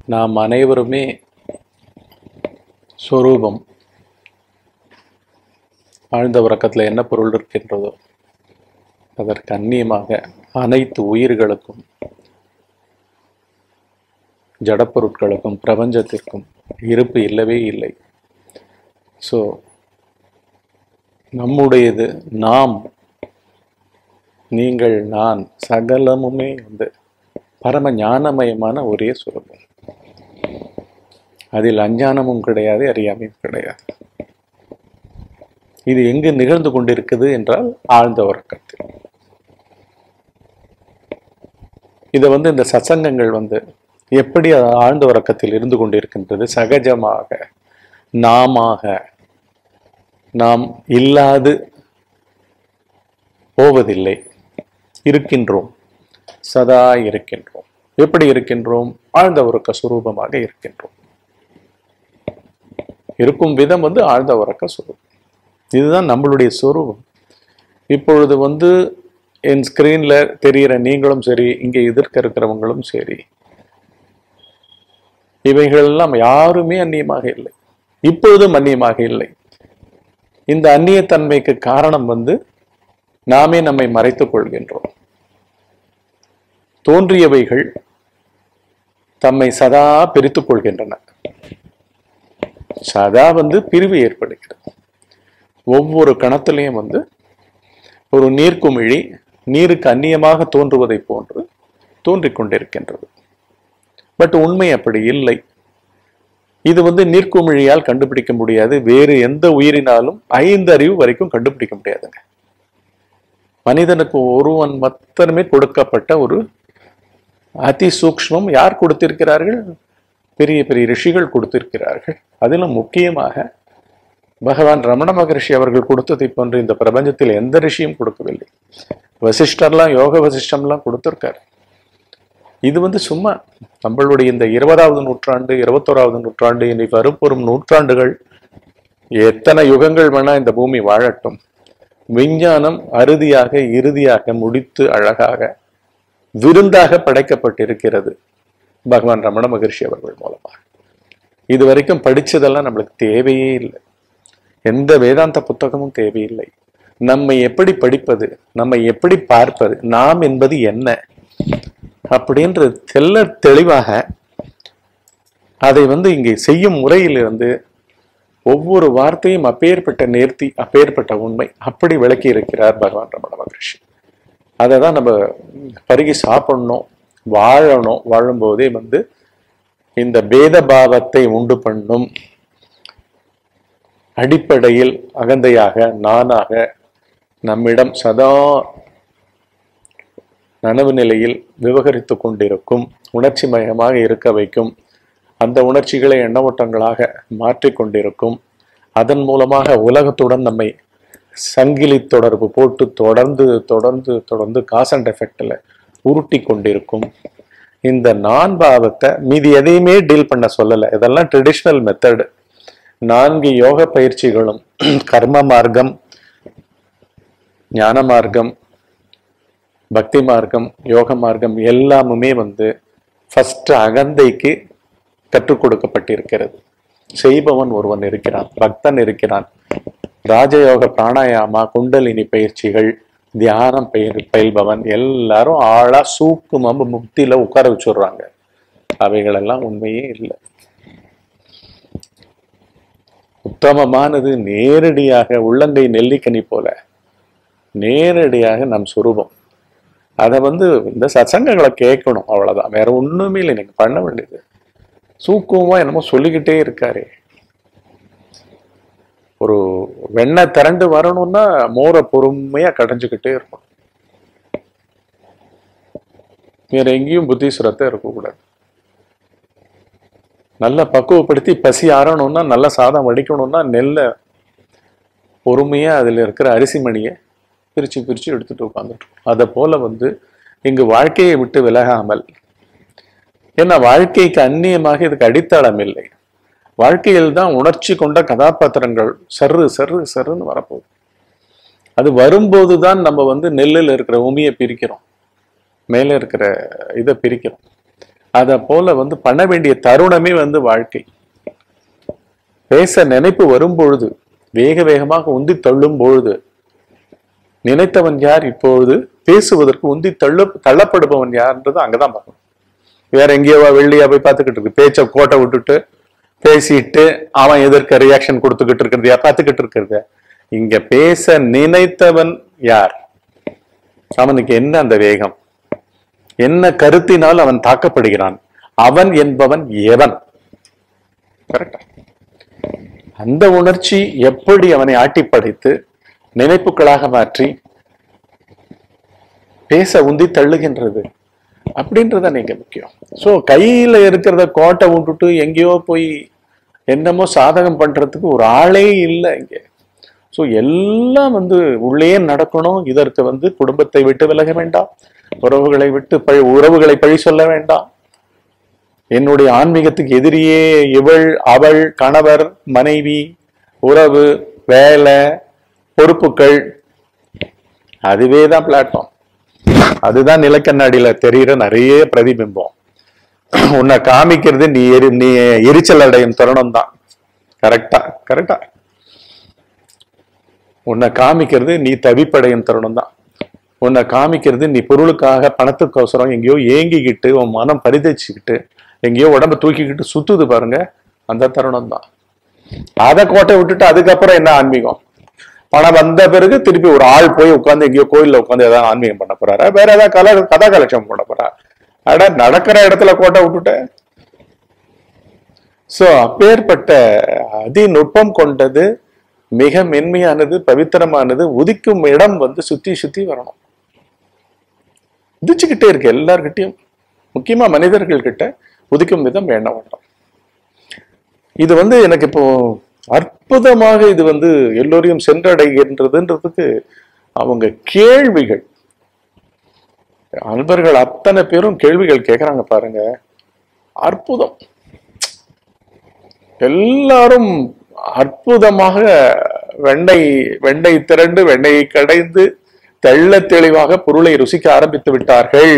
நாம் அனைவருமே சொரூபம் ஆழ்ந்த உறக்கத்தில் என்ன பொருள் இருக்கின்றதோ அதற்கு அந்நியமாக அனைத்து உயிர்களுக்கும் ஜடப்பொருட்களுக்கும் பிரபஞ்சத்திற்கும் இருப்பு இல்லவே இல்லை ஸோ நம்முடையது நாம் நீங்கள் நான் சகலமுமே வந்து பரம ஞானமயமான ஒரே சுரூபம் அதில் அஞ்ஞானமும் கிடையாது அறியாமையும் கிடையாது இது எங்கு நிகழ்ந்து கொண்டிருக்குது என்றால் ஆழ்ந்த உறக்கத்தில் இதை வந்து இந்த சசங்கங்கள் வந்து எப்படி ஆழ்ந்த உறக்கத்தில் இருந்து கொண்டிருக்கின்றது சகஜமாக நாமாக நாம் இல்லாது போவதில்லை இருக்கின்றோம் சதா இருக்கின்றோம் எப்படி இருக்கின்றோம் ஆழ்ந்த உறக்க சுரூபமாக இருக்கின்றோம் இருக்கும் விதம் வந்து ஆழ்ந்த உறக்க சுரூபம் இதுதான் நம்மளுடைய சுரூபம் இப்பொழுது வந்து என் ஸ்கிரீன்ல தெரிகிற நீங்களும் சரி இங்கே எதிர்க்க இருக்கிறவங்களும் சரி இவைகள் எல்லாம் யாருமே அந்நியமாக இல்லை இப்பொழுதும் அந்நியமாக இல்லை இந்த அந்நியத்தன்மைக்கு காரணம் வந்து நாமே நம்மை மறைத்துக் கொள்கின்றோம் தோன்றியவைகள் தம்மை சதா பிரித்துக் கொள்கின்றன சதா வந்து பிரிவு ஏற்படுகிறது ஒவ்வொரு கணத்திலையும் வந்து ஒரு நீர்க்குமிழி நீருக்கு அந்நியமாக தோன்றுவதை போன்று தோன்றிக் கொண்டிருக்கின்றது பட் உண்மை அப்படி இல்லை இது வந்து நீர்க்குமிழியால் கண்டுபிடிக்க முடியாது வேறு எந்த உயிரினாலும் ஐந்து அறிவு வரைக்கும் கண்டுபிடிக்க முடியாதுங்க மனிதனுக்கு ஒருவன் மாத்திரமே கொடுக்கப்பட்ட ஒரு அதி சூக்ஷ்மம் யார் கொடுத்திருக்கிறார்கள் பெரிய பெரிய ரிஷிகள் கொடுத்திருக்கிறார்கள் அதிலும் முக்கியமாக பகவான் ரமண மகரிஷி அவர்கள் கொடுத்ததை போன்று இந்த பிரபஞ்சத்தில் எந்த ரிஷியும் கொடுக்கவில்லை வசிஷ்டர்லாம் யோக வசிஷ்டம்லாம் கொடுத்திருக்காரு இது வந்து சும்மா நம்மளுடைய இந்த இருபதாவது நூற்றாண்டு இருபத்தோராவது நூற்றாண்டு இனி வரப்போறும் நூற்றாண்டுகள் எத்தனை யுகங்கள் வேணா இந்த பூமி வாழட்டும் விஞ்ஞானம் அறுதியாக இறுதியாக முடித்து அழகாக விருந்தாக படைக்கப்பட்டிருக்கிறது பகவான் ரமண மகர்ஷி அவர்கள் மூலமாக இது வரைக்கும் படிச்சதெல்லாம் நம்மளுக்கு தேவையே இல்லை எந்த வேதாந்த புத்தகமும் தேவையில்லை நம்மை எப்படி படிப்பது நம்மை எப்படி பார்ப்பது நாம் என்பது என்ன அப்படின்ற தெல்ல தெளிவாக அதை வந்து இங்கே செய்யும் முறையிலிருந்து ஒவ்வொரு வார்த்தையும் அப்பேற்பட்ட நேர்த்தி அப்பேற்பட்ட உண்மை அப்படி விளக்கி இருக்கிறார் பகவான் ரமண மகரிஷி அதை தான் நம்ம பருகி சாப்பிடணும் வாழணும் வாழும்போதே வந்து இந்த பேத பாவத்தை உண்டு பண்ணும் அடிப்படையில் அகந்தையாக நானாக நம்மிடம் சதா நனவு நிலையில் விவகரித்து கொண்டிருக்கும் உணர்ச்சி மயமாக இருக்க வைக்கும் அந்த உணர்ச்சிகளை எண்ண ஓட்டங்களாக மாற்றிக் கொண்டிருக்கும் அதன் மூலமாக உலகத்துடன் நம்மை சங்கிலி தொடர்பு போட்டு தொடர்ந்து தொடர்ந்து தொடர்ந்து காஸ் அண்ட் எஃபெக்டில் உருட்டி கொண்டிருக்கும் இந்த நான் பாவத்தை மீதி எதையுமே டீல் பண்ண சொல்லலை இதெல்லாம் ட்ரெடிஷ்னல் மெத்தடு நான்கு யோக பயிற்சிகளும் கர்ம மார்க்கம் ஞான மார்க்கம் பக்தி மார்க்கம் யோக மார்க்கம் எல்லாமுமே வந்து ஃபர்ஸ்ட் அகந்தைக்கு கற்றுக் கொடுக்கப்பட்டிருக்கிறது செய்பவன் ஒருவன் இருக்கிறான் பக்தன் இருக்கிறான் ராஜயோக பிராணாயாமா குண்டலினி பயிற்சிகள் தியானம் பயிர் பயில்பவன் எல்லாரும் ஆளா சூக்குமம் முக்தியில உட்கார வச்சுடுறாங்க அவைகளெல்லாம் உண்மையே இல்லை உத்தமமானது நேரடியாக உள்ளங்கை நெல்லிக்கனி போல நேரடியாக நம் சுரூபம் அதை வந்து இந்த சத்சங்கங்களை கேட்கணும் அவ்வளவுதான் வேற ஒண்ணுமே இல்லை நீங்க பண்ண வேண்டியது சூக்குமா என்னமோ சொல்லிக்கிட்டே இருக்காரு ஒரு வெண்ணெய் திரண்டு வரணும்னா மோரை பொறுமையா கடைஞ்சுக்கிட்டே இருக்கணும் வேற எங்கேயும் புத்தீஸ்வரத்தை இருக்கக்கூடாது நல்லா பக்குவப்படுத்தி பசி ஆறணும்னா நல்ல சாதம் வடிக்கணும்னா நெல்லை பொறுமையா அதுல இருக்கிற அரிசி மணியை பிரிச்சு பிரிச்சு எடுத்துட்டு உட்காந்துட்டு அதை போல வந்து இங்கு வாழ்க்கையை விட்டு விலகாமல் ஏன்னா வாழ்க்கைக்கு அந்நியமாக இதுக்கு அடித்தளம் இல்லை வாழ்க்கையில் தான் உணர்ச்சி கொண்ட கதாபாத்திரங்கள் சர்ரு சர்ரு சர்ருன்னு வரப்போகுது அது வரும்போது தான் நம்ம வந்து நெல்லில் இருக்கிற உமியை பிரிக்கிறோம் மேலே இருக்கிற இதை பிரிக்கிறோம் அத போல வந்து பண்ண வேண்டிய தருணமே வந்து வாழ்க்கை பேச நினைப்பு வரும் பொழுது வேக வேகமாக உந்தி தள்ளும் பொழுது நினைத்தவன் யார் இப்பொழுது பேசுவதற்கு உந்தி தள்ளு தள்ளப்படுபவன் யார்ன்றது அங்கதான் பார்க்கணும் வேற எங்கேயோ வெள்ளியா போய் பார்த்துக்கிட்டு இருக்கு பேச்ச கோட்டை விட்டுட்டு பேசிட்டு அவன் எதிர்க்க ரியாக்ஷன் கொடுத்துக்கிட்டு இருக்கிறது பார்த்துக்கிட்டு இருக்கிறது இங்க பேச நினைத்தவன் யார் அவனுக்கு என்ன அந்த வேகம் என்ன கருத்தினால் அவன் தாக்கப்படுகிறான் அவன் என்பவன் எவன் கரெக்டா அந்த உணர்ச்சி எப்படி அவனை ஆட்டி படைத்து நினைப்புகளாக மாற்றி பேச உந்தி தள்ளுகின்றது அப்படின்றத நீங்க முக்கியம் சோ கையில இருக்கிறத கோட்டை விட்டுட்டு எங்கேயோ போய் என்னமோ சாதகம் பண்றதுக்கு ஒரு ஆளே இல்லை இங்க சோ எல்லாம் வந்து உள்ளே நடக்கணும் இதற்கு வந்து குடும்பத்தை விட்டு விலக வேண்டாம் உறவுகளை விட்டு பழி உறவுகளை பழி சொல்ல வேண்டாம் என்னுடைய ஆன்மீகத்துக்கு எதிரியே இவள் அவள் கணவர் மனைவி உறவு வேலை பொறுப்புகள் அதுவே தான் பிளாட்ஃபார்ம் அதுதான் நிலக்கண்ணாடியில தெரிகிற நிறைய பிரதிபிம்பம் உன்னை காமிக்கிறது நீ எரி நீ எரிச்சல் அடையும் தருணம் தான் கரெக்டா கரெக்டா உன்னை காமிக்கிறது நீ தவிப்படையும் தருணம் தான் உன்னை காமிக்கிறது நீ பொருளுக்காக பணத்துக்கோசரம் எங்கேயோ ஏங்கிக்கிட்டு உன் மனம் பரிதச்சுக்கிட்டு எங்கேயோ உடம்ப தூக்கிக்கிட்டு சுத்துது பாருங்க அந்த தருணம் தான் அதை கோட்டை விட்டுட்டு அதுக்கப்புறம் என்ன ஆன்மீகம் பணம் வந்த பிறகு திருப்பி ஒரு ஆள் போய் உட்காந்து எங்கேயோ கோயில்ல உட்காந்து ஏதாவது ஆன்மீகம் பண்ண போறாரா வேற ஏதாவது கல கதா கலட்சம் பண்ண போறா அட நடக்கிற இடத்துல கோட்டை விட்டுட்ட சோ அப்பேற்பட்ட அதிநுட்பம் கொண்டது மிக மென்மையானது பவித்திரமானது உதிக்கும் இடம் வந்து சுத்தி சுத்தி வரணும் உதிச்சுக்கிட்டே இருக்கு எல்லார்கிட்டயும் முக்கியமா மனிதர்கள் கிட்ட உதிக்கும் விதம் எண்ண வேண்டாம் இது வந்து எனக்கு இப்போ அற்புதமாக இது வந்து எல்லோரையும் சென்றடைகின்றதுன்றதுக்கு அவங்க கேள்விகள் அன்பர்கள் அத்தனை பேரும் கேள்விகள் கேட்கறாங்க பாருங்க அற்புதம் எல்லாரும் அற்புதமாக வெண்ணெய் வெண்ணெய் திரண்டு வெண்ணெயை கடைந்து தெள்ள தெளிவாக பொருளை ருசிக்க ஆரம்பித்து விட்டார்கள்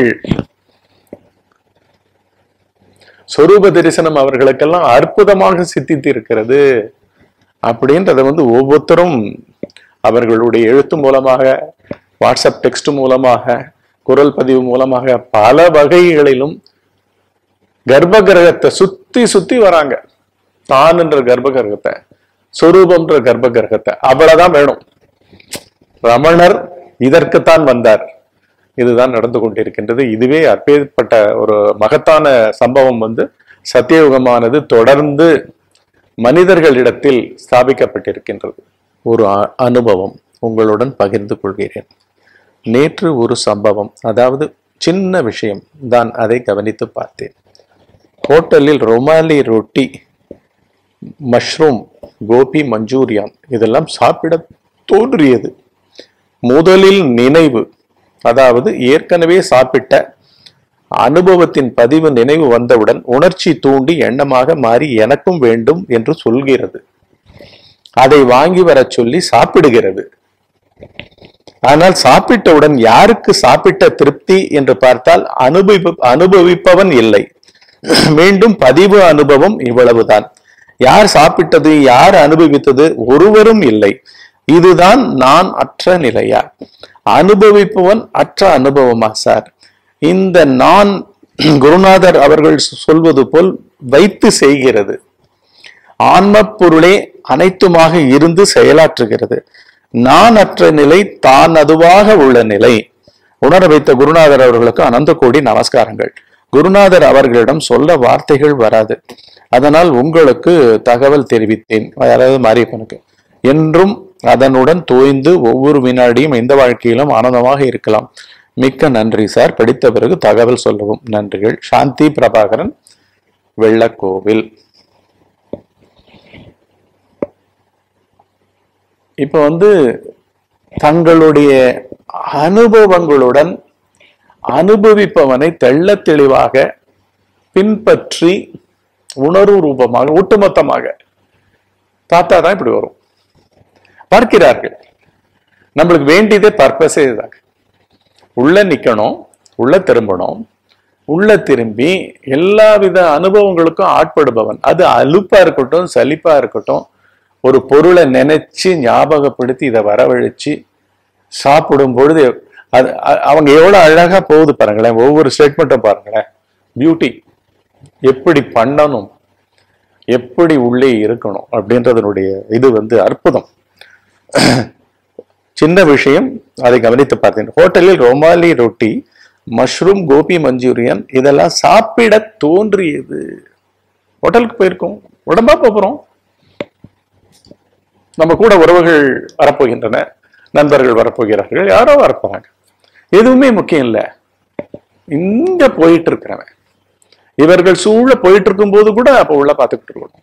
சொரூப தரிசனம் அவர்களுக்கெல்லாம் அற்புதமாக சித்தித்து இருக்கிறது அப்படின்றத வந்து ஒவ்வொருத்தரும் அவர்களுடைய எழுத்து மூலமாக வாட்ஸ்அப் டெக்ஸ்ட் மூலமாக குரல் பதிவு மூலமாக பல வகைகளிலும் கர்ப்ப கிரகத்தை சுத்தி சுத்தி வராங்க தான் என்ற கர்ப்ப கிரகத்தை சொரூபம்ன்ற கர்ப்ப கிரகத்தை அவ்வளவுதான் வேணும் ரமணர் இதற்குத்தான் வந்தார் இதுதான் நடந்து கொண்டிருக்கின்றது இதுவே அப்பேற்பட்ட ஒரு மகத்தான சம்பவம் வந்து சத்தியயுகமானது தொடர்ந்து மனிதர்களிடத்தில் ஸ்தாபிக்கப்பட்டிருக்கின்றது ஒரு அ- அனுபவம் உங்களுடன் பகிர்ந்து கொள்கிறேன் நேற்று ஒரு சம்பவம் அதாவது சின்ன விஷயம் தான் அதை கவனித்து பார்த்தேன் ஹோட்டலில் ரொமாலி ரொட்டி மஷ்ரூம் கோபி மஞ்சூரியான் இதெல்லாம் சாப்பிட தோன்றியது முதலில் நினைவு அதாவது ஏற்கனவே சாப்பிட்ட அனுபவத்தின் பதிவு நினைவு வந்தவுடன் உணர்ச்சி தூண்டி எண்ணமாக மாறி எனக்கும் வேண்டும் என்று சொல்கிறது அதை வாங்கி வரச் சொல்லி சாப்பிடுகிறது ஆனால் சாப்பிட்டவுடன் யாருக்கு சாப்பிட்ட திருப்தி என்று பார்த்தால் அனுபவி அனுபவிப்பவன் இல்லை மீண்டும் பதிவு அனுபவம் இவ்வளவுதான் யார் சாப்பிட்டது யார் அனுபவித்தது ஒருவரும் இல்லை இதுதான் நான் அற்ற நிலையா அனுபவிப்பவன் அற்ற அனுபவமா சார் இந்த நான் குருநாதர் அவர்கள் சொல்வது போல் வைத்து செய்கிறது ஆன்ம பொருளே அனைத்துமாக இருந்து செயலாற்றுகிறது நான் அற்ற நிலை தான் அதுவாக உள்ள நிலை உணர வைத்த குருநாதர் அவர்களுக்கு அனந்த கோடி நமஸ்காரங்கள் குருநாதர் அவர்களிடம் சொல்ல வார்த்தைகள் வராது அதனால் உங்களுக்கு தகவல் தெரிவித்தேன் அதாவது மாரியப்பனுக்கு என்றும் அதனுடன் தோய்ந்து ஒவ்வொரு வினாடியும் எந்த வாழ்க்கையிலும் ஆனந்தமாக இருக்கலாம் மிக்க நன்றி சார் படித்த பிறகு தகவல் சொல்லவும் நன்றிகள் சாந்தி பிரபாகரன் வெள்ளக்கோவில் இப்ப வந்து தங்களுடைய அனுபவங்களுடன் அனுபவிப்பவனை தெள்ளத் தெளிவாக பின்பற்றி உணர்வு ரூபமாக ஒட்டுமொத்தமாக பார்த்தா தான் இப்படி வரும் பார்க்கிறார்கள் நம்மளுக்கு வேண்டியதே பர்பஸே இதுதாங்க உள்ள நிக்கணும் உள்ள திரும்பணும் உள்ள திரும்பி எல்லாவித அனுபவங்களுக்கும் ஆட்படுபவன் அது அலுப்பா இருக்கட்டும் சலிப்பா இருக்கட்டும் ஒரு பொருளை நினைச்சு ஞாபகப்படுத்தி இதை வரவழைச்சு சாப்பிடும் பொழுது அது அ- அவங்க எவ்வளவு அழகா போகுது பாருங்களேன் ஒவ்வொரு ஸ்டேட்மெண்ட்டும் பாருங்களேன் பியூட்டி எப்படி பண்ணணும் எப்படி உள்ளே இருக்கணும் அப்படின்றதனுடைய இது வந்து அற்புதம் சின்ன விஷயம் அதை கவனித்து பார்த்தேன் ஹோட்டலில் ரொமாலி ரொட்டி மஷ்ரூம் கோபி மஞ்சூரியன் இதெல்லாம் சாப்பிட தோன்றியது ஹோட்டலுக்கு போயிருக்கோம் உடம்பா போகிறோம் நம்ம கூட உறவுகள் வரப்போகின்றன நண்பர்கள் வரப்போகிறார்கள் யாரோ வரப்போறாங்க எதுவுமே முக்கியம் இல்லை இங்க போயிட்டு இருக்கிறவன் இவர்கள் சூழ போயிட்டு இருக்கும்போது கூட அப்ப உள்ள பார்த்துக்கிட்டு இருக்கணும்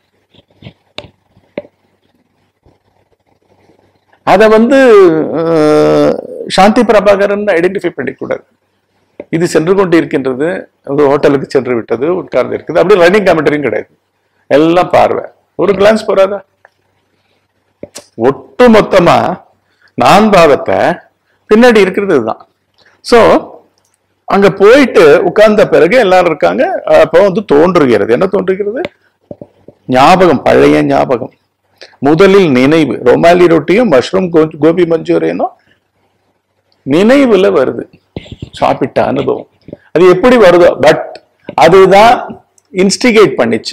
அதை வந்து அஹ், சாந்தி பிரபாகரன் ஐடென்டிஃபை பண்ணிக்கூடாது இது சென்று கொண்டு இருக்கின்றது ஒரு ஹோட்டலுக்கு சென்று விட்டது உட்கார்ந்து இருக்குது அப்படி ரன்னிங் கமெண்டரியும் கிடையாது எல்லாம் பார்வை ஒரு கிளான்ஸ் போறாதா ஒட்டு மொத்தமா நான் பாவத்தை பின்னாடி இருக்கிறது இதுதான் சோ அங்க போயிட்டு உட்கார்ந்த பிறகு எல்லாரும் இருக்காங்க அப்போ வந்து தோன்றுகிறது என்ன தோன்றுகிறது ஞாபகம் பழைய ஞாபகம் முதலில் நினைவு ரொமாலி ரொட்டியும் மஷ்ரூம் கோ- கோபி மஞ்சூரியனும் நினைவுல வருது சாப்பிட்ட அனுபவம் அது எப்படி வருதோ பட் அதுதான் இன்ஸ்டிகேட் பண்ணிச்சு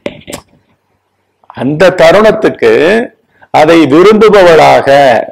அந்த தருணத்துக்கு அதை விரும்புபவளாக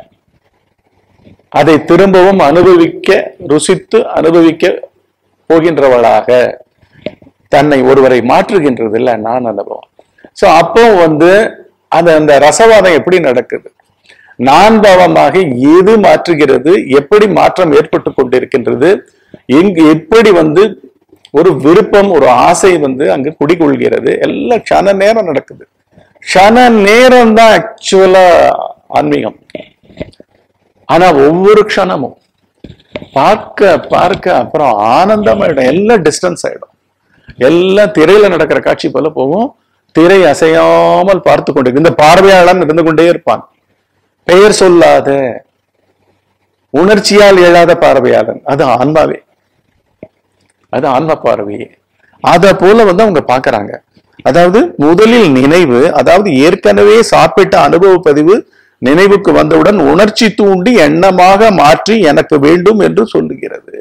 அதை திரும்பவும் அனுபவிக்க ருசித்து அனுபவிக்க போகின்றவளாக தன்னை ஒருவரை மாற்றுகின்றது இல்ல நான் அனுபவம் சோ அப்போ வந்து அது அந்த ரசவாதம் எப்படி நடக்குது நான் பாவமாக எது மாற்றுகிறது எப்படி மாற்றம் ஏற்பட்டு கொண்டிருக்கின்றது எங்கு எப்படி வந்து ஒரு விருப்பம் ஒரு ஆசை வந்து அங்கு குடிகொள்கிறது எல்லாம் க்ஷண நேரம் நடக்குது க்ஷண நேரம் தான் ஆக்சுவலா ஆன்மீகம் ஆனா ஒவ்வொரு க்ஷணமும் பார்க்க பார்க்க அப்புறம் ஆனந்தமாயிடும் எல்லாம் டிஸ்டன்ஸ் ஆயிடும் எல்லாம் திரையில நடக்கிற காட்சி போல போகும் திரை அசையாமல் பார்த்து கொண்டு இந்த பார்வையாளன் இருந்து கொண்டே இருப்பான் பெயர் சொல்லாத உணர்ச்சியால் எழாத பார்வையாளன் அது ஆன்மாவே அது ஆன்ம பார்வையே அத போல வந்து அவங்க பாக்குறாங்க அதாவது முதலில் நினைவு அதாவது ஏற்கனவே சாப்பிட்ட அனுபவ பதிவு நினைவுக்கு வந்தவுடன் உணர்ச்சி தூண்டி எண்ணமாக மாற்றி எனக்கு வேண்டும் என்று சொல்லுகிறது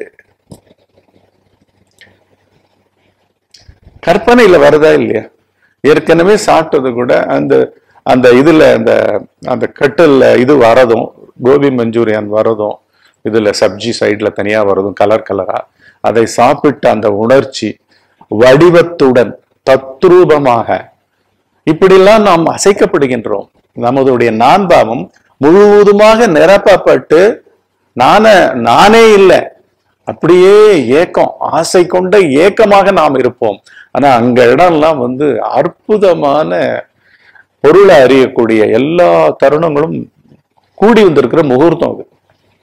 கற்பனையில வருதா இல்லையா ஏற்கனவே சாப்பிட்டது கூட அந்த அந்த இதுல அந்த அந்த கட்டில்ல இது வரதும் கோபி மஞ்சூரியன் வரதும் இதுல சப்ஜி சைடுல தனியா வரதும் கலர் கலரா அதை சாப்பிட்ட அந்த உணர்ச்சி வடிவத்துடன் தத்ரூபமாக இப்படிலாம் நாம் அசைக்கப்படுகின்றோம் நமதுடைய நான்பாவம் முழுவதுமாக நிரப்பப்பட்டு நான நானே இல்லை அப்படியே ஏக்கம் ஆசை கொண்ட ஏக்கமாக நாம் இருப்போம் ஆனா அங்க இடம்லாம் வந்து அற்புதமான பொருளை அறியக்கூடிய எல்லா தருணங்களும் கூடி வந்திருக்கிற முகூர்த்தம் அது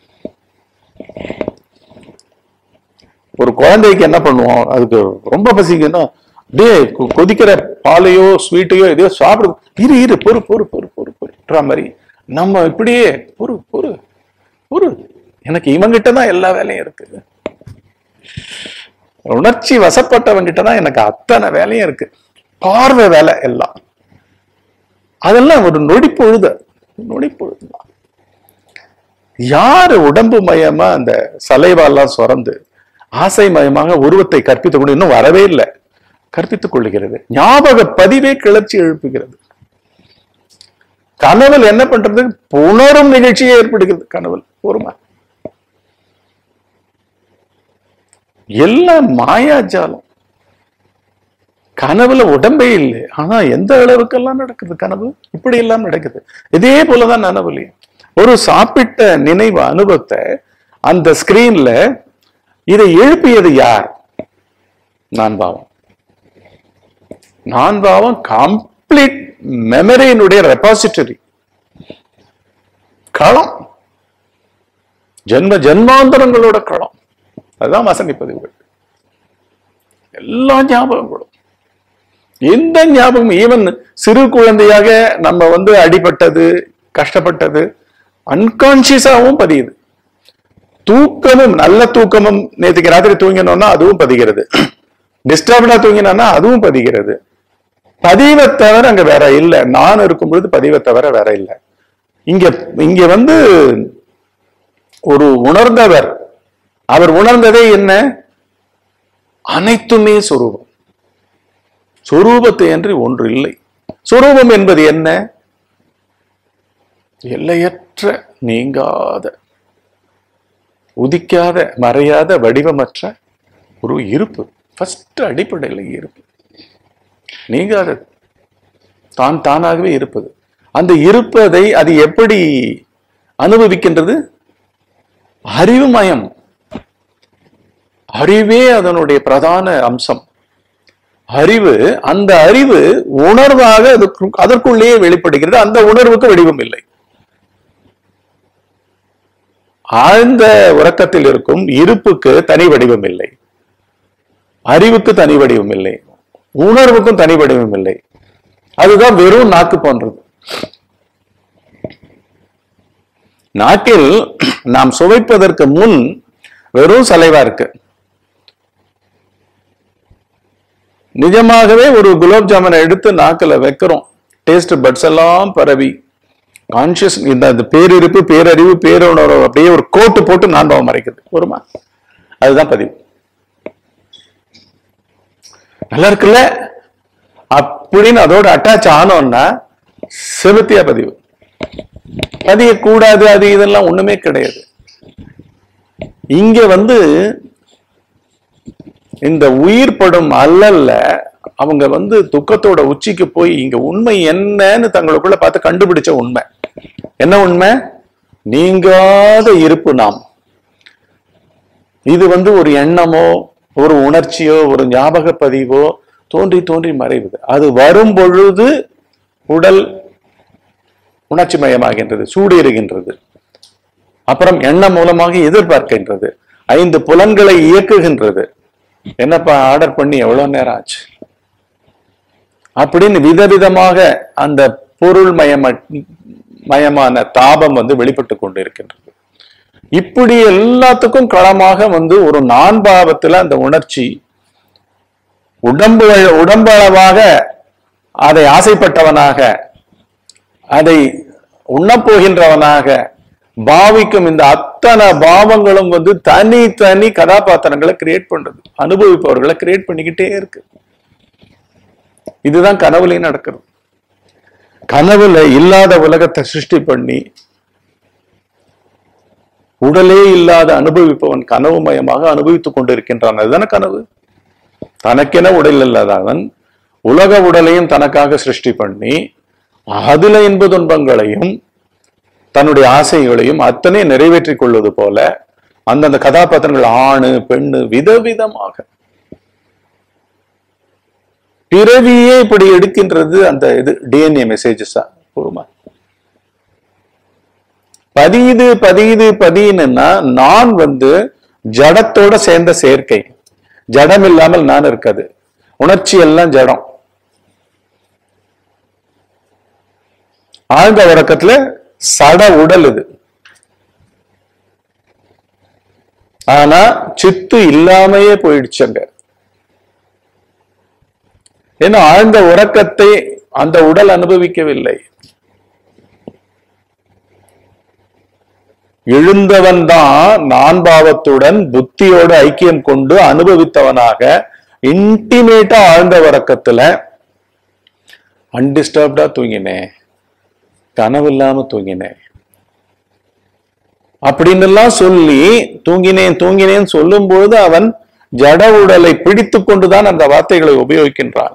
ஒரு குழந்தைக்கு என்ன பண்ணுவோம் அதுக்கு ரொம்ப பசிக்குன்னா டே கொதிக்கிற பாலையோ ஸ்வீட்டையோ எதையோ சாப்பிடு இரு இரு பொறு பொறு பொறு பொறு பொறுன்ற மாதிரி நம்ம இப்படியே பொறு பொறு பொறு எனக்கு இவங்கிட்ட தான் எல்லா வேலையும் இருக்குது உணர்ச்சி வசப்பட்டவங்கிட்ட தான் எனக்கு அத்தனை வேலையும் இருக்கு பார்வை வேலை எல்லாம் அதெல்லாம் ஒரு நொடி பொழுது நொடி பொழுதுதான் யாரு உடம்பு மயமா அந்த சலைவாலாம் சுரந்து ஆசை மயமாக உருவத்தை கற்பித்துக் கொண்டு இன்னும் வரவே இல்லை கற்பித்துக் கொள்ளுகிறது ஞாபக பதிவே கிளர்ச்சி எழுப்புகிறது கனவில் என்ன பண்றது புணரும் நிகழ்ச்சியே ஏற்படுகிறது கனவில் பொறுமா எல்லாம் மாயாஜாலம் கனவுல உடம்பே இல்லை ஆனா எந்த அளவுக்கெல்லாம் நடக்குது கனவு இப்படி எல்லாம் நடக்குது இதே போலதான் நனவுலையும் ஒரு சாப்பிட்ட நினைவு அனுபவத்தை அந்த ஸ்கிரீன்ல இதை எழுப்பியது யார் நான் பாவம் நான் பாவம் கம்ப்ளீட் மெமரியினுடைய ரெபாசிட்டரி களம் ஜென்ம ஜென்மாந்தரங்களோட களம் அதுதான் வசனி பதிவுகள் எல்லா ஞாபகங்களும் எந்த ஞாபகம் ஈவன் சிறு குழந்தையாக நம்ம வந்து அடிபட்டது கஷ்டப்பட்டது அன்கான்சியஸாவும் பதியுது தூக்கமும் நல்ல தூக்கமும் நேற்றுக்கு ராத்திரி தூங்கினோம்னா அதுவும் பதிகிறது டிஸ்டர்ப்டா தூங்கினான்னா அதுவும் பதிகிறது பதிவை தவிர அங்க வேற இல்ல நான் இருக்கும் பொழுது பதிவை தவிர வேற இல்ல இங்க இங்க வந்து ஒரு உணர்ந்தவர் அவர் உணர்ந்ததே என்ன அனைத்துமே சொரூபம் சொரூபத்தை என்று ஒன்று இல்லை சொரூபம் என்பது என்ன எல்லையற்ற நீங்காத உதிக்காத மறையாத வடிவமற்ற ஒரு இருப்பு ஃபர்ஸ்ட் அடிப்படையில் இருப்பு நீங்காதது தான் தானாகவே இருப்பது அந்த இருப்பதை அது எப்படி அனுபவிக்கின்றது அறிவுமயம் அறிவே அதனுடைய பிரதான அம்சம் அறிவு அந்த அறிவு உணர்வாக அதுக்கு- அதற்குள்ளேயே வெளிப்படுகிறது அந்த உணர்வுக்கு வடிவம் இல்லை ஆழ்ந்த உறக்கத்தில் இருக்கும் இருப்புக்கு தனி வடிவம் இல்லை அறிவுக்கு தனி வடிவம் இல்லை உணர்வுக்கும் தனி வடிவம் இல்லை அதுதான் வெறும் நாக்கு போன்றது நாக்கில் நாம் சுவைப்பதற்கு முன் வெறும் சலைவா இருக்கு நிஜமாகவே ஒரு குலாப் ஜாமுனை எடுத்து நாக்குல வைக்கிறோம் டேஸ்ட் பட்ஸ் எல்லாம் பரவி கான்சியஸ் இந்த இந்த பேரிருப்பு பேரறிவு பேருணர்வு அப்படியே ஒரு கோட்டு போட்டு நான்பாவம் மறைக்குது வருமா அதுதான் பதிவு நல்லா இருக்குல்ல அப்படின்னு அதோட அட்டாச் ஆனோம்னா செலுத்தியா பதிவு பதிய கூடாது அது இதெல்லாம் ஒண்ணுமே கிடையாது இங்க வந்து இந்த உயிர் படும் அல்லல்ல அவங்க வந்து துக்கத்தோட உச்சிக்கு போய் இங்க உண்மை என்னன்னு தங்களுக்குள்ள பார்த்து கண்டுபிடிச்ச உண்மை என்ன உண்மை நீங்காத இருப்பு நாம் இது வந்து ஒரு எண்ணமோ ஒரு உணர்ச்சியோ ஒரு ஞாபக பதிவோ தோன்றி தோன்றி மறைவுது அது வரும் பொழுது உடல் உணர்ச்சி மயமாகின்றது சூடேறுகின்றது அப்புறம் எண்ணம் மூலமாக எதிர்பார்க்கின்றது ஐந்து புலன்களை இயக்குகின்றது என்னப்பா ஆர்டர் பண்ணி எவ்வளவு நேரம் ஆச்சு அப்படின்னு விதவிதமாக அந்த பொருள் மயம மயமான தாபம் வந்து வெளிப்பட்டு கொண்டு இருக்கின்றது இப்படி எல்லாத்துக்கும் களமாக வந்து ஒரு நான்பாவத்துல அந்த உணர்ச்சி உடம்பு உடம்பளவாக அதை ஆசைப்பட்டவனாக அதை உண்ணப்போகின்றவனாக பாவிக்கும் இந்த அத்தனை பாவங்களும் வந்து தனி தனி கதாபாத்திரங்களை கிரியேட் பண்றது அனுபவிப்பவர்களை கிரியேட் பண்ணிக்கிட்டே இருக்கு இதுதான் கனவுலையும் நடக்கிறது கனவுல இல்லாத உலகத்தை சிருஷ்டி பண்ணி உடலே இல்லாத அனுபவிப்பவன் கனவு மயமாக அனுபவித்துக் கொண்டிருக்கின்றான் அதுதானே கனவு தனக்கென உடல் இல்லாதவன் உலக உடலையும் தனக்காக சிருஷ்டி பண்ணி அதுல இன்ப துன்பங்களையும் தன்னுடைய ஆசைகளையும் அத்தனை நிறைவேற்றிக் கொள்வது போல அந்தந்த கதாபாத்திரங்கள் ஆணு பெண்ணு விதவிதமாக பிறவியே இப்படி எடுக்கின்றது அந்த இது டிஎன்ஏ மெசேஜஸா பொறுமா பதியுது பதியுது பதியுன்னா நான் வந்து ஜடத்தோட சேர்ந்த சேர்க்கை ஜடம் இல்லாமல் நான் இருக்காது உணர்ச்சி எல்லாம் ஜடம் ஆழ்ந்த உறக்கத்துல சட உடல் இது ஆனா சித்து இல்லாமையே போயிடுச்சுங்க ஏன்னா ஆழ்ந்த உறக்கத்தை அந்த உடல் அனுபவிக்கவில்லை எழுந்தவன் தான் நான் பாவத்துடன் புத்தியோடு ஐக்கியம் கொண்டு அனுபவித்தவனாக இன்டிமேட்டா ஆழ்ந்த உறக்கத்துல அன்டிஸ்டர்ப்டா தூங்கினேன் கனவு இல்லாம தூங்கினேன் அப்படின்னு எல்லாம் சொல்லி தூங்கினேன் தூங்கினேன் சொல்லும் பொழுது அவன் ஜட உடலை பிடித்து கொண்டுதான் அந்த வார்த்தைகளை உபயோகிக்கின்றான்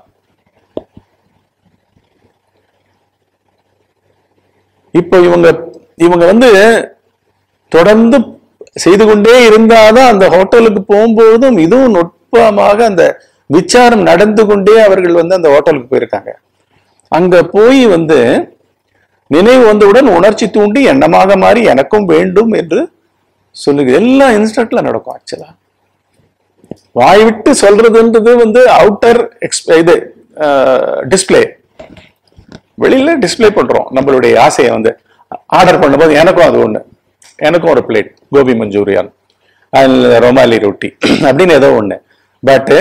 இப்போ இவங்க இவங்க வந்து தொடர்ந்து செய்து கொண்டே இருந்தாதான் அந்த ஹோட்டலுக்கு போகும்போதும் இதுவும் நுட்பமாக அந்த விசாரம் நடந்து கொண்டே அவர்கள் வந்து அந்த ஹோட்டலுக்கு போயிருக்காங்க அங்க போய் வந்து நினைவு வந்தவுடன் உணர்ச்சி தூண்டி எண்ணமாக மாறி எனக்கும் வேண்டும் என்று சொல்லுது எல்லாம் இன்ஸ்டன்ட்ல நடக்கும் ஆக்சுவலா வாய் விட்டு சொல்றதுன்றது வந்து அவுட்டர் இது டிஸ்பிளே வெளியில டிஸ்ப்ளே பண்றோம் நம்மளுடைய ஆசையை வந்து ஆர்டர் பண்ணும்போது எனக்கும் அது ஒண்ணு எனக்கும் ஒரு பிளேட் கோபி மஞ்சூரியன் ரொமாலி ரொட்டி அப்படின்னு ஏதோ ஒண்ணு பட்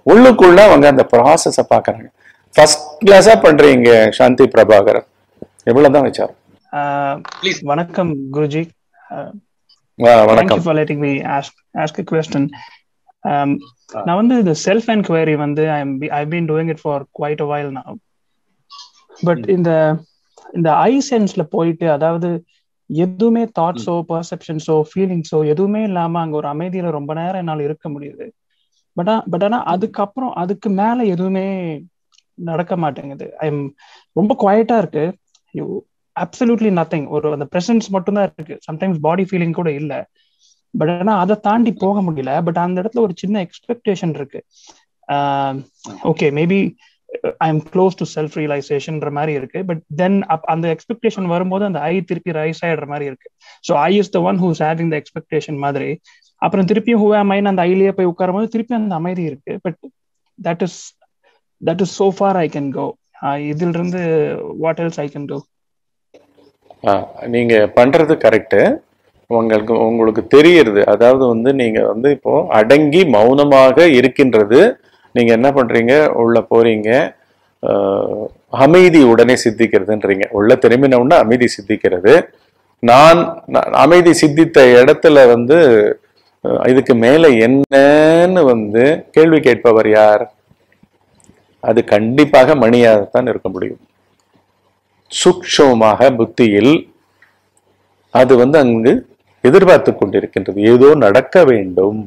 உள்ளுக்குள்ள அவங்க அந்த ப்ராசஸ பாக்குறாங்க ஃபர்ஸ்ட் கிளாஸா பண்றீங்க சாந்தி பிரபாகரன் எவ்வளவுதான் விசாரம் Uh, Please. வணக்கம் குருஜி Uh, வா, thank you வணக்கம் for letting me ask ask a question um, நான் வந்து இந்த செல்ஃப் என்கொயரி வந்து I'm I been doing it for quite a while now but இந்த இந்த ஐ சென்ஸ்ல போயிட்டு அதாவது எதுவுமே தாட்ஸோ பர்செப்ஷன்ஸோ ஃபீலிங்ஸோ எதுவுமே இல்லாம அங்க ஒரு அமைதியில ரொம்ப நேரம் என்னால இருக்க முடியுது பட் பட் ஆனா அதுக்கப்புறம் அதுக்கு மேல எதுவுமே நடக்க மாட்டேங்குது ஐம் ரொம்ப குவாய்ட்டா இருக்கு யூ அப்சல்யூட்லி நத்திங் ஒரு அந்த பிரசன்ஸ் மட்டும்தான் இருக்கு சம்டைம்ஸ் பாடி ஃபீலிங் கூட இல்ல பட் ஆனா அதை தாண்டி போக முடியல பட் அந்த இடத்துல ஒரு சின்ன எக்ஸ்பெக்டேஷன் இருக்கு okay maybe I am close to self ரியலைசேஷன்ற மாதிரி இருக்கு பட் தென் அந்த எக்ஸ்பெக்டேஷன் வரும்போது அந்த ஐ திருப்பி ரைஸ் ஆயிடுற மாதிரி இருக்கு so I is the one who's having the expectation மாதிரி அப்புறம் திருப்பியும் ஹூ ஆம் ஐன் அந்த ஐலியே போய் உட்காரும் போது திருப்பி அந்த அமைதி இருக்கு but that is that is so far I can go இதுல இருந்து what else I can do ah, நீங்க பண்றது கரெக்டு உங்களுக்கு உங்களுக்கு தெரியறது அதாவது வந்து நீங்க வந்து இப்போ அடங்கி மௌனமாக இருக்கின்றது நீங்க என்ன பண்றீங்க உள்ள போறீங்க ஆ, அமைதி உடனே சித்திக்கிறதுன்றீங்க உள்ள திரும்பின உடனே அமைதி சித்திக்கிறது நான் நான் அமைதி சித்தித்த இடத்துல வந்து அஹ், இதுக்கு மேல என்னன்னு வந்து கேள்வி கேட்பவர் யார் அது கண்டிப்பாக மணியாகத்தான் இருக்க முடியும் சூக்ஷமமாக புத்தியில் அது வந்து அங்கு எதிர்பார்த்து கொண்டிருக்கின்றது ஏதோ நடக்க வேண்டும்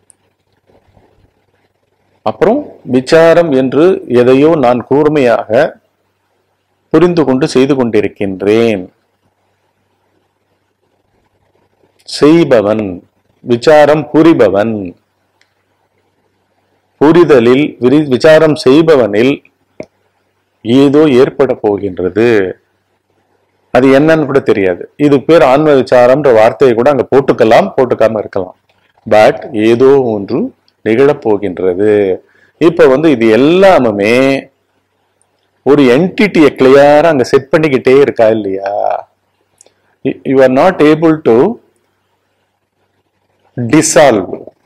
அப்புறம் விசாரம் என்று எதையோ நான் கூர்மையாக புரிந்து கொண்டு செய்து கொண்டிருக்கின்றேன் செய்பவன் விசாரம் புரிபவன் புரிதலில் விரி- விசாரம் செய்பவனில் ஏதோ ஏற்பட போகின்றது அது என்னன்னு கூட தெரியாது இது பேர் ஆன்ம விசாரம்ன்ற வார்த்தையை கூட அங்க போட்டுக்கலாம் போட்டுக்காம இருக்கலாம் பட் ஏதோ ஒன்று நிகழப் போகின்றது இப்ப வந்து இது எல்லாமே ஒரு என்டிட்டியை கிளியரா அங்க செட் பண்ணிக்கிட்டே இருக்கா இல்லையா you are not able to dissolve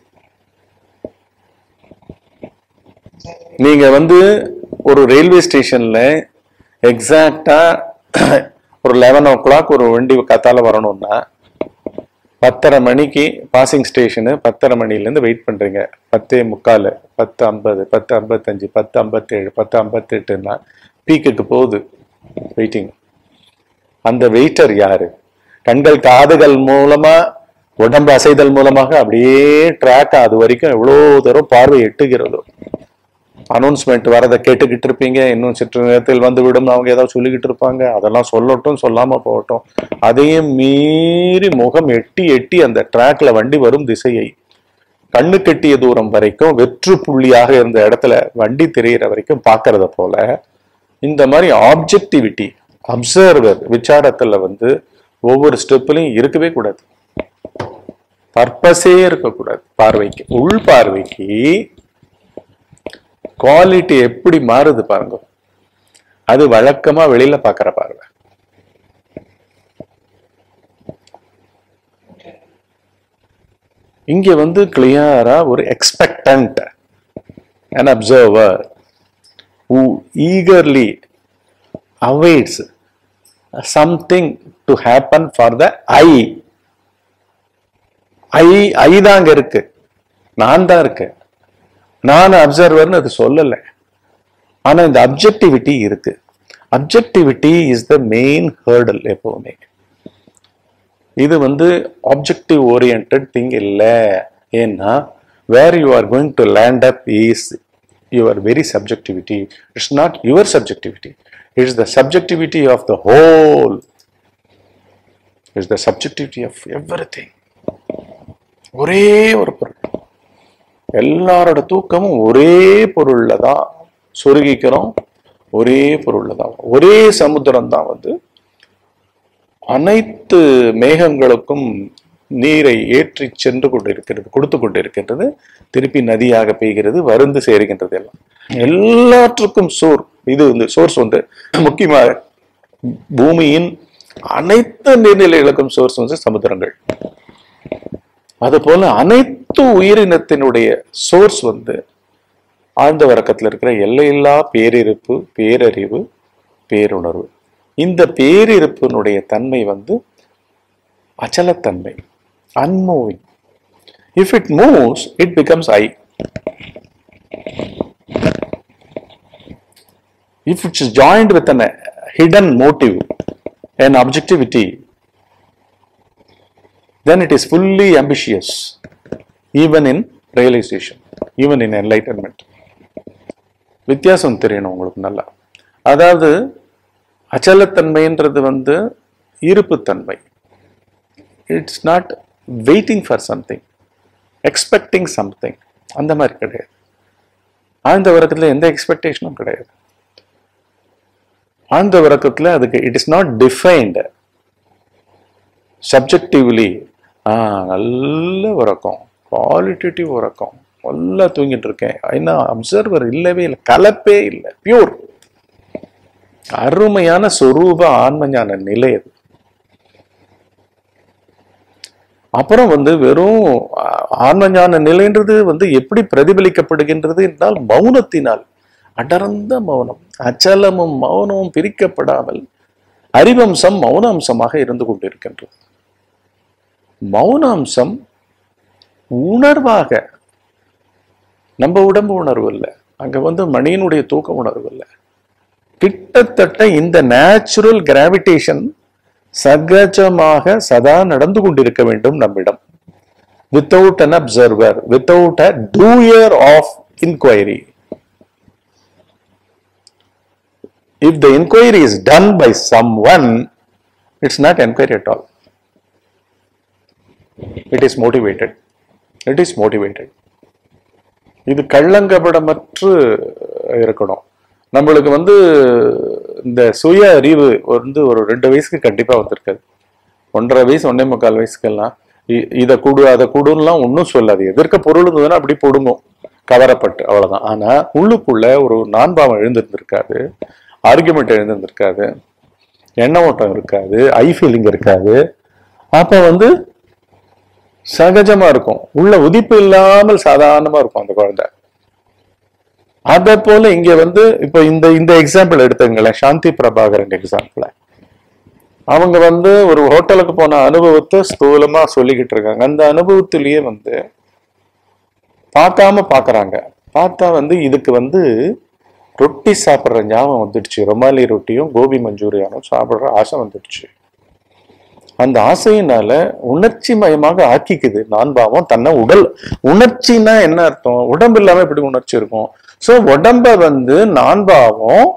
நீங்க வந்து ஒரு ரயில்வே ஸ்டேஷன்ல எக்ஸாக்டா ஒரு லெவன் ஓ கிளாக் ஒரு வண்டி கத்தால வரணும்னா பத்தரை மணிக்கு பாசிங் ஸ்டேஷனு பத்தரை மணிலேருந்து வெயிட் பண்றீங்க பத்தே முக்கால் பத்து ஐம்பது பத்து ஐம்பத்தஞ்சு பத்து ஐம்பத்தேழு பத்து ஐம்பத்தெட்டுன்னா பீக்குக்கு போகுது வெயிட்டிங் அந்த வெயிட்டர் யாரு கண்கள் காதுகள் மூலமா உடம்பு அசைதல் மூலமாக அப்படியே ட்ராக் அது வரைக்கும் எவ்வளோ தூரம் பார்வை எட்டுகிறதோ அனௌன்ஸ்மெண்ட் வரதை கேட்டுக்கிட்டு இருப்பீங்க இன்னும் சற்று நேரத்தில் வந்து விடும் அவங்க ஏதாவது சொல்லிக்கிட்டு இருப்பாங்க அதெல்லாம் சொல்லட்டும் சொல்லாம போகட்டும் அதையும் மீறி முகம் எட்டி எட்டி அந்த ட்ராக்ல வண்டி வரும் திசையை கண்ணு கெட்டிய தூரம் வரைக்கும் வெற்று புள்ளியாக இருந்த இடத்துல வண்டி தெரியிற வரைக்கும் பார்க்கறத போல இந்த மாதிரி ஆப்ஜெக்டிவிட்டி அப்சர்வர் விசாரத்துல வந்து ஒவ்வொரு ஸ்டெப்லையும் இருக்கவே கூடாது பர்பஸே இருக்கக்கூடாது பார்வைக்கு உள் பார்வைக்கு குவாலிட்டி எப்படி மாறுது பாருங்க அது வழக்கமா வெளியில பாக்குற பார்வை இங்க வந்து கிளியரா ஒரு expectant an observer who eagerly awaits something to happen for the I I I தான் அங்க இருக்கு நான் தான் இருக்கேன் நான் அப்சர்வர்னு அது சொல்லலை ஆனா இந்த அப்ஜெக்டிவிட்டி இருக்கு objectivity is the main hurdle எப்பவுமே இது வந்து ஆப்ஜெக்டிவ் ஓரியன்ட் திங் இல்லை ஏன்னா where you are going to land up is your very subjectivity it's not your subjectivity it's the subjectivity of the whole it's the subjectivity of everything ஒரே ஒரு பொருள் எல்லாரோட தூக்கமும் ஒரே பொருள்ல தான் சொருகிக்கிறோம் ஒரே பொருள்ல தான் ஒரே சமுத்திரம் தான் வந்து அனைத்து மேகங்களுக்கும் நீரை ஏற்றி சென்று கொண்டிருக்கிறது கொடுத்து கொண்டிருக்கின்றது திருப்பி நதியாக பெய்கிறது வருந்து சேருகின்றது எல்லாம் எல்லாற்றுக்கும் சோர் இது வந்து சோர்ஸ் வந்து முக்கியமாக பூமியின் அனைத்து நீர்நிலைகளுக்கும் சோர்ஸ் வந்து சமுத்திரங்கள் அது போல அனைத்து உயிரினத்தினுடைய சோர்ஸ் வந்து ஆழ்ந்த உறக்கத்துல இருக்கிற எல்லையில்லா பேரிருப்பு பேரறிவு பேருணர்வு இந்த பேரிருப்பினுடைய தன்மை வந்து அச்சலத்தன்மை unmoving if it moves it becomes I if it is joined with an uh, hidden motive, an objectivity, then it is fully ambitious, even in realization, even in enlightenment. வித்தியாசம் தெரியணும் உங்களுக்கு நல்லா அதாவது அச்சலத்தன்மைன்றது வந்து இருப்புத்தன்மை it's not waiting for something expecting something அந்த மாதிரி கிடையாது ஆழ்ந்த உறக்கத்தில் எந்த எக்ஸ்பெக்டேஷனும் கிடையாது ஆழ்ந்த உறக்கத்தில் அதுக்கு it is not defined subjectively ah நல்ல உறக்கம் குவாலிட்டேட்டிவ் உறக்கம் நல்லா தூங்கிட்டு இருக்கேன் ஏன்னா அப்சர்வர் இல்லவே இல்லை கலப்பே இல்லை பியூர் அருமையான சொரூப ஆன்மஞான நிலை அது அப்புறம் வந்து வெறும் ஆன்மஞான நிலைன்றது வந்து எப்படி பிரதிபலிக்கப்படுகின்றது என்றால் மௌனத்தினால் அடர்ந்த மௌனம் அச்சலமும் மௌனமும் பிரிக்கப்படாமல் அறிவம்சம் மௌன அம்சமாக இருந்து கொண்டிருக்கின்றது மௌன அம்சம் உணர்வாக நம்ம உடம்பு உணர்வு இல்லை அங்க வந்து மணியினுடைய தூக்க உணர்வு இல்லை கிட்டத்தட்ட இந்த நேச்சுரல் கிராவிடேஷன் சகஜமாக சதா நடந்து கொண்டிருக்க வேண்டும் நம்மிடம் without an observer without a doer of inquiry if the inquiry is done by someone, it's not inquiry at all. It is motivated. It is motivated. இது கள்ளங்கபடமற்று இருக்கணும் நம்மளுக்கு வந்து இந்த சுய அறிவு வந்து ஒரு ரெண்டு வயசுக்கு கண்டிப்பா வந்திருக்காது ஒன்றரை வயசு ஒன்னே முக்கால் வயசுக்கெல்லாம் இ- இதை கூடு அதை கூடுலாம் ஒன்றும் சொல்லாது எதிர்க்க பொருள் இருந்ததுன்னா அப்படி பொடுங்கும் கவரப்பட்டு அவ்வளவுதான் ஆனா உள்ளுக்குள்ள ஒரு நான்பாவம் எழுந்திருந்திருக்காது ஆர்குமெண்ட் எழுந்திருந்திருக்காது எண்ண ஓட்டம் இருக்காது ஐ ஃபீலிங் இருக்காது அப்ப வந்து சகஜமா இருக்கும் உள்ள உதிப்பு இல்லாமல் சாதாரணமா இருக்கும் அந்த குழந்தை அதே போல இங்க வந்து இப்ப இந்த இந்த எக்ஸாம்பிள் எடுத்துங்களேன் சாந்தி பிரபாகரன் எக்ஸாம்பிள் அவங்க வந்து ஒரு ஹோட்டலுக்கு போன அனுபவத்தை ஸ்தூலமா சொல்லிக்கிட்டு இருக்காங்க அந்த அனுபவத்திலேயே வந்து பார்க்காம பாக்குறாங்க பார்த்தா வந்து இதுக்கு வந்து ரொட்டி சாப்பிட்ற ஞாபகம் வந்துடுச்சு ரொமாலி ரொட்டியும் கோபி மஞ்சூரியானும் சாப்பிட்ற ஆசை வந்துடுச்சு அந்த ஆசையினால உணர்ச்சி மயமாக ஆக்கிக்குது நான்பாவம் தன்னை உடல் உணர்ச்சின்னா என்ன அர்த்தம் உடம்பு இல்லாம எப்படி உணர்ச்சி இருக்கும் சோ உடம்ப வந்து நான்பாவம்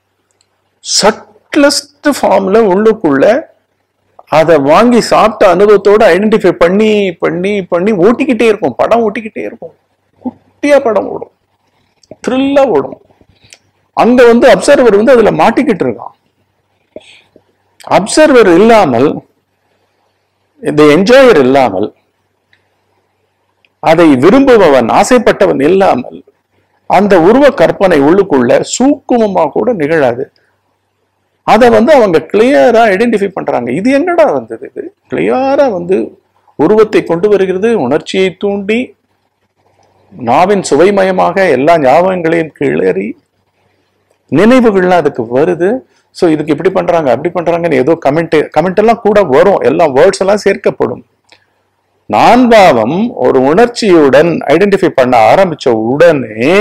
சட்லஸ்ட் ஃபார்ம்ல உள்ளுக்குள்ள அதை வாங்கி சாப்பிட்ட அனுபவத்தோட ஐடென்டிஃபை பண்ணி பண்ணி பண்ணி ஓட்டிக்கிட்டே இருக்கும் படம் ஓட்டிக்கிட்டே இருக்கும் குட்டியா படம் ஓடும் த்ரில்லா ஓடும் அங்க வந்து அப்சர்வர் வந்து அதுல மாட்டிக்கிட்டு இருக்கான் அப்சர்வர் இல்லாமல் இந்த என்ஜாயர் இல்லாமல் அதை விரும்புபவன் ஆசைப்பட்டவன் இல்லாமல் அந்த உருவ கற்பனை உள்ளுக்குள்ள சூக்குமமா கூட நிகழாது அதை வந்து அவங்க கிளியரா ஐடென்டிஃபை பண்றாங்க இது என்னடா வந்தது இது கிளியரா வந்து உருவத்தை கொண்டு வருகிறது உணர்ச்சியை தூண்டி நாவின் சுவைமயமாக எல்லா ஞாபகங்களையும் கிளறி நினைவுகள்லாம் அதுக்கு வருது ஸோ இதுக்கு இப்படி பண்றாங்க அப்படி பண்றாங்கன்னு ஏதோ கமெண்ட் கமெண்ட் எல்லாம் கூட வரும் எல்லாம் வேர்ட்ஸ் எல்லாம் சேர்க்கப்படும் நான்பாவம் ஒரு உணர்ச்சியுடன் ஐடென்டிஃபை பண்ண ஆரம்பிச்ச உடனே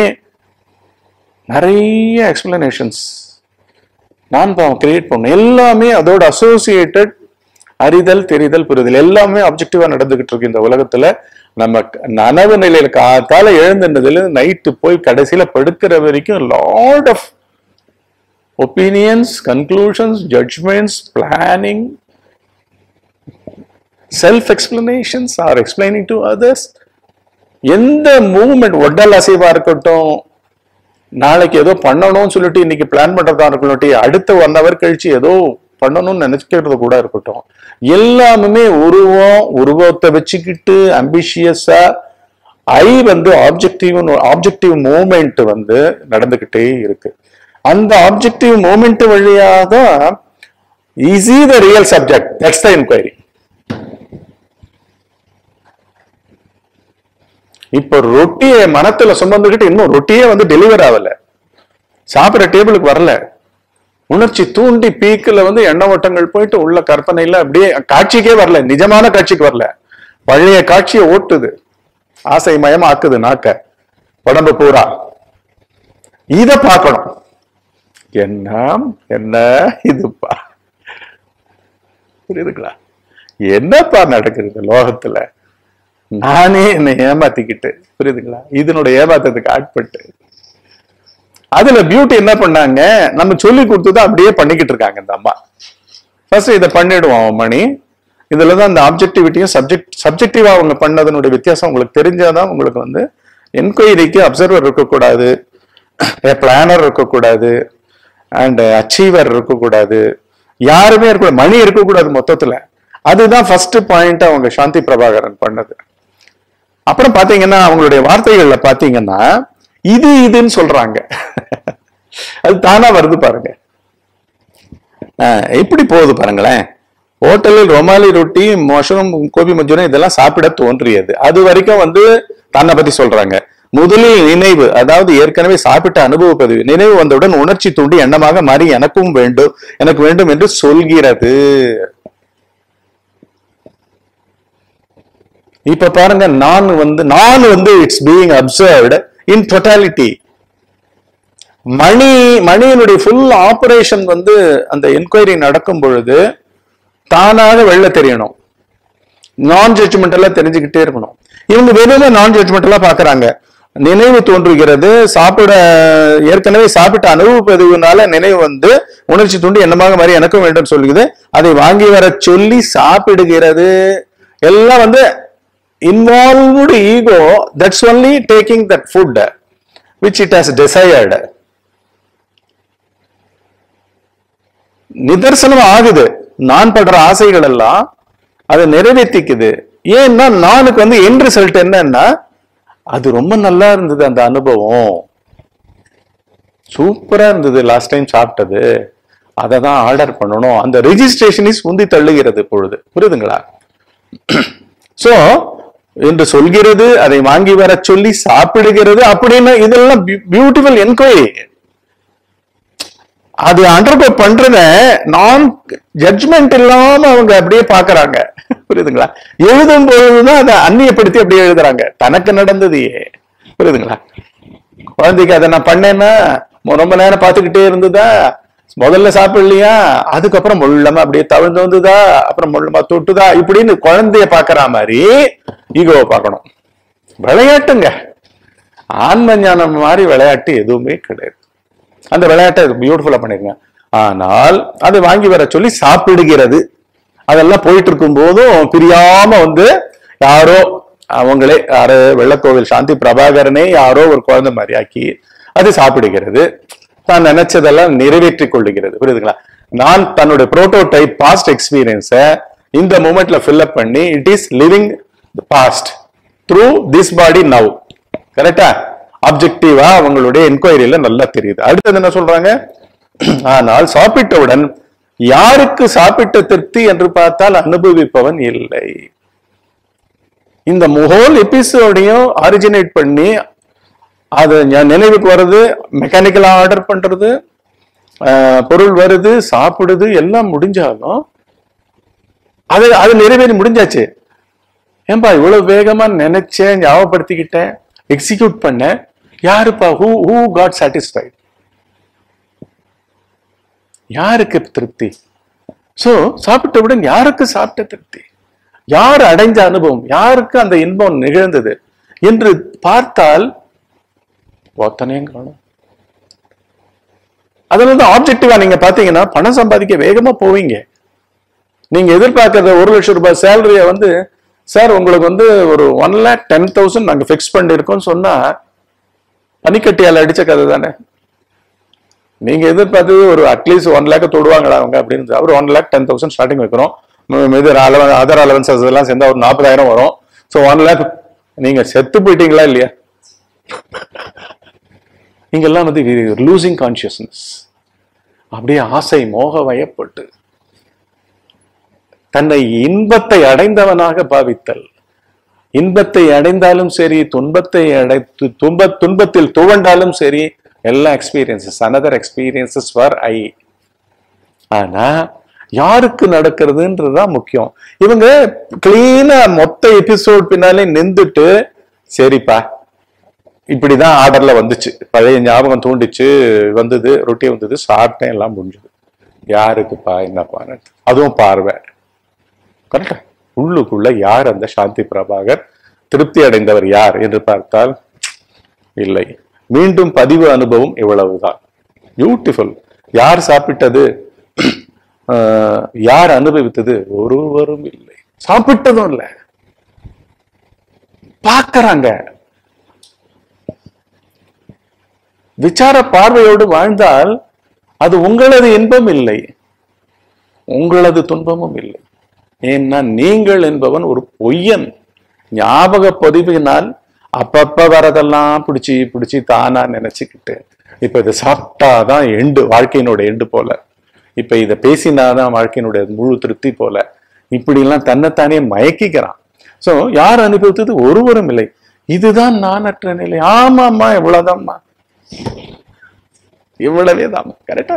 நிறைய எக்ஸ்பிளனேஷன்ஸ் நான்பாவம் கிரியேட் பண்ணும் எல்லாமே அதோட அசோசியேட்டட் அறிதல் தெரிதல் புரிதல் எல்லாமே அப்ஜெக்டிவா நடந்துகிட்டு இருக்கு இந்த உலகத்துல நம்ம க- நனவு நிலையில காத்தால எழுந்துனதுல நைட்டு போய் கடைசியில படுக்கிற வரைக்கும் lot of opinions conclusions judgements planning self explanations or explaining to others எந்த மூவ்மெண்ட் உடல் அசைவா இருக்கட்டும் நாளைக்கு ஏதோ பண்ணணும்னு சொல்லிட்டு இன்னைக்கு பிளான் பண்றதா இருக்கட்டும் அடுத்த ஒன் ஹவர் கழிச்சு ஏதோ பண்ணணும்னு நினைக்கிறது கூட இருக்கட்டும் எல்லாமே உருவம் உருவத்தை வச்சுக்கிட்டு அம்பிஷியஸா ஐ வந்து ஆப்ஜெக்டிவ் ஆப்ஜெக்டிவ் மூமெண்ட் வந்து நடந்துகிட்டே இருக்கு அந்த ஆப்ஜெக்டிவ் மூமெண்ட் வழியா தான் is the real subject that's the enquiry இப்ப ரொட்டியை மனத்துல சுமந்துக்கிட்டு இன்னும் ரொட்டியே வந்து டெலிவர் ஆகல சாப்பிடுற டேபிளுக்கு வரல உணர்ச்சி தூண்டி பீக்குல வந்து எண்ண ஓட்டங்கள் போயிட்டு உள்ள கற்பனையில அப்படியே காட்சிக்கே வரல நிஜமான காட்சிக்கு வரல பழைய காட்சியை ஓட்டுது ஆசை மயமா ஆக்குது நாக்க உடம்பு பூரா இத பார்க்கணும் என்ன என்ன இதுப்பா புரியுதுங்களா என்னப்பா நடக்குது இந்த லோகத்துல நானே என்னை ஏமாத்திக்கிட்டு புரியுதுங்களா இதனுடைய ஏமாத்தத்துக்கு ஆட்பட்டு அதுல பியூட்டி என்ன பண்ணாங்க நம்ம சொல்லி கொடுத்ததை அப்படியே பண்ணிக்கிட்டு இருக்காங்க இந்த அம்மா ஃபர்ஸ்ட் இதை பண்ணிடுவோம் மணி இதுல தான் இந்த ஆப்ஜெக்டிவிட்டியும் சப்ஜெக்ட் சப்ஜெக்டிவா அவங்க பண்ணதனுடைய வித்தியாசம் உங்களுக்கு தெரிஞ்சாதான் உங்களுக்கு வந்து என்கொயரிக்கு அப்சர்வர் இருக்கக்கூடாது பிளானர் இருக்கக்கூடாது அண்ட் அச்சீவர் இருக்கக்கூடாது யாருமே இருக்கக்கூடாது மணி இருக்கக்கூடாது மொத்தத்துல அதுதான் ஃபர்ஸ்ட் பாயிண்ட் அவங்க சாந்தி பிரபாகரன் பண்ணது அப்புறம் பாத்தீங்கன்னா அவங்களுடைய வார்த்தைகள்ல பாத்தீங்கன்னா இது இதுன்னு சொல்றாங்க அது தானா வருது பாருங்க ஆஹ் எப்படி போகுது பாருங்களேன் ஹோட்டலில் ரொமாலி ரொட்டி மஷ்ரூம் கோபி மஞ்சூரியன் இதெல்லாம் சாப்பிட தோன்றியது அது வரைக்கும் வந்து தன்னை பத்தி சொல்றாங்க முதலில் நினைவு அதாவது ஏற்கனவே சாப்பிட்ட அனுபவ பதிவு நினைவு வந்தவுடன் உணர்ச்சி தூண்டி எண்ணமாக மாறி எனக்கும் வேண்டும் எனக்கு வேண்டும் என்று சொல்கிறது இப்ப பாருங்க நான் வந்து நான் வந்து it's being observed in totality மணி மணியினுடைய ஃபுல் ஆபரேஷன் வந்து அந்த என்கொயரி நடக்கும் பொழுது தானாக வெளில தெரியணும் நான் ஜட்ஜ்மெண்டலா தெரிஞ்சுக்கிட்டே இருக்கணும் இவங்க வெறும் நான் ஜட்ஜ்மெண்டலா பாக்குறாங்க நினைவு தோன்றுகிறது சாப்பிட ஏற்கனவே சாப்பிட்ட அனுபவ பதிவுனால நினைவு வந்து உணர்ச்சி தூண்டி என்னமாக மாதிரி எனக்கும் வேண்டும் சொல்லுகிறது அதை வாங்கி வர சொல்லி சாப்பிடுகிறது எல்லாம் வந்து involved ego that's only taking that food which it has desired நிதர்சனம் ஆகுது நான் படுற ஆசைகள் எல்லாம் அதை நிறைவேற்றிக்குது ஏன்னா நானுக்கு வந்து என் ரிசல்ட் என்னன்னா அது ரொம்ப நல்லா இருந்தது அந்த அனுபவம் சூப்பரா இருந்தது லாஸ்ட் டைம் சாப்பிட்டது அதை தான் ஆர்டர் பண்ணணும் அந்த ரெஜிஸ்ட்ரேஷன் இஸ் முந்தி தள்ளுகிறது பொழுது புரியுதுங்களா சோ என்று சொல்கிறது அதை வாங்கி வர சொல்லி சாப்பிடுகிறது அப்படின்னு இதெல்லாம் பியூட்டிஃபுல் என்கொயரி அது அண்டர்கோ பண்றத நான் ஜட்ஜ்மெண்ட் இல்லாம அவங்க அப்படியே பாக்குறாங்க புரியுதுங்களா எழுதும் பொழுதுதான் அதை அந்நியப்படுத்தி அப்படியே எழுதுறாங்க தனக்கு நடந்ததையே புரியுதுங்களா குழந்தைக்கு அதை நான் பண்ணேன்னா ரொம்ப நேரம் பார்த்துக்கிட்டே இருந்ததா முதல்ல சாப்பிடலையா அதுக்கப்புறம் முள்ளமா அப்படியே தவிழ்ந்து வந்ததா அப்புறம் முள்ளமா தொட்டுதா இப்படின்னு குழந்தைய பாக்குற மாதிரி ஈகோவை பார்க்கணும் விளையாட்டுங்க ஆன்ம ஞானம் மாதிரி விளையாட்டு எதுவுமே கிடையாது அந்த விளையாட்டை பியூட்டிஃபுல்லா பண்ணிருங்க ஆனால் அதை வாங்கி வர சொல்லி சாப்பிடுகிறது அதெல்லாம் போயிட்டு இருக்கும் போதும் பிரியாம வந்து யாரோ அவங்களே யாரு வெள்ளக்கோவில் சாந்தி பிரபாகரனே யாரோ ஒரு குழந்தை மாதிரி ஆக்கி அது சாப்பிடுகிறது தான் நினைச்சதெல்லாம் நிறைவேற்றி கொள்ளுகிறது புரியுதுங்களா நான் தன்னுடைய புரோட்டோடைப் பாஸ்ட் எக்ஸ்பீரியன்ஸை இந்த மூமெண்ட்ல ஃபில்அப் பண்ணி it is living past through this body now கரெக்டா ஆப்ஜெக்டிவா அவங்களுடைய என்கொயரியில நல்லா தெரியுது அடுத்தது என்ன சொல்றாங்க ஆனால் சாப்பிட்டவுடன் யாருக்கு சாப்பிட்ட திருப்தி என்று பார்த்தால் அனுபவிப்பவன் இல்லை இந்த ஹோல் எபிசோடையும் ஆரிஜினேட் பண்ணி அது ஞா- நினைவுக்கு வருது மெக்கானிக்கலா ஆர்டர் பண்றது ஆஹ், பொருள் வருது சாப்பிடுது எல்லாம் முடிஞ்சாலும் அது அது நிறைவேறி முடிஞ்சாச்சு ஏன்பா இவ்வளவு வேகமா நினைச்சேன் ஞாபகப்படுத்திக்கிட்டேன் எக்ஸிக்யூட் பண்ணேன் யாருப்பா ஹூ ஹூ காட் சாட்டிஸ்ஃபைட் யாருக்கு திருப்தி சோ சாப்பிட்டவுடன் யாருக்கு சாப்பிட்ட திருப்தி யார் அடைஞ்ச அனுபவம் யாருக்கு அந்த இன்பம் நிகழ்ந்தது என்று பார்த்தால் ஒத்தனையும் காணும் அதுல வந்து ஆப்ஜெக்டிவா நீங்க பாத்தீங்கன்னா பணம் சம்பாதிக்க வேகமா போவீங்க நீங்க எதிர்பார்க்கற ஒரு லட்சம் ரூபாய் சேலரிய வந்து சார் உங்களுக்கு வந்து ஒரு ஒன் லேக் டென் தௌசண்ட் நாங்க ஃபிக்ஸ் பண்ணிருக்கோம்னு சொன்னா பனிக்கட்டியால அடிச்ச கதை தானே நீங்க எதிர்பார்த்தது ஒரு அட்லீஸ்ட் ஒன் லேக் தொடுவாங்களா அவங்க அப்படின்னு அவர் one lakh ten thousand starting வைக்கிறோம் ம், இது அதர் அலவன்சஸ் எல்லாம் சேர்ந்தா ஒரு நாற்பதாயிரம் வரும் ஸோ ஒன் லேக் நீங்க செத்து போயிட்டீங்களா இல்லையா நீங்கெல்லாம் வந்து லூசிங் கான்சியஸ்னஸ் அப்படியே ஆசை மோக வயப்பட்டு தன்னை இன்பத்தை அடைந்தவனாக பாவித்தல் இன்பத்தை அடைந்தாலும் சரி துன்பத்தை அடை து- துன்ப துன்பத்தில் துவண்டாலும் சரி எல்லா experiences another experiences for I ஆனா யாருக்கு நடக்கிறதுன்றதுதான் முக்கியம் இவங்க கிளீனா மொத்த எபிசோட் பின்னாலே நின்றுட்டு சரிப்பா இப்படிதான் ஆர்டர்ல வந்துச்சு பழைய ஞாபகம் தூண்டிச்சு வந்தது ரொட்டி வந்தது சாப்பிட்டேன் எல்லாம் முடிஞ்சது யாருக்குப்பா என்னப்பா அதுவும் பார்வை கரெக்டா உள்ளுக்குள்ள யார் அந்த சாந்தி பிரபாகர் திருப்தி அடைந்தவர் யார் என்று பார்த்தால் இல்லை மீண்டும் பதிவு அனுபவம் இவ்வளவுதான் பியூட்டிஃபுல் யார் சாப்பிட்டது ஆஹ், யார் அனுபவித்தது ஒருவரும் இல்லை சாப்பிட்டதும் இல்லை பார்க்கறாங்க விசார பார்வையோடு வாழ்ந்தால் அது உங்களது இன்பம் இல்லை உங்களது துன்பமும் இல்லை ஏன்னா நீங்கள் என்பவன் ஒரு பொய்யன் ஞாபக பதிவினால் அப்பப்ப வரதெல்லாம் பிடிச்சி பிடிச்சி தானா நினைச்சுக்கிட்டு இப்ப இதை சாப்பிட்டாதான் எண்டு வாழ்க்கையினோட எண்டு போல இப்ப இதை பேசினாதான் வாழ்க்கையினுடைய முழு திருப்தி போல இப்படிலாம் தன்னைத்தானே மயக்கிக்கிறான் சோ யார் அனுபவித்தது ஒருவரும் இல்லை இதுதான் நானற்ற நிலை ஆமாம்மா இவ்வளவுதான்மா இவ்வளவே தான் கரெக்டா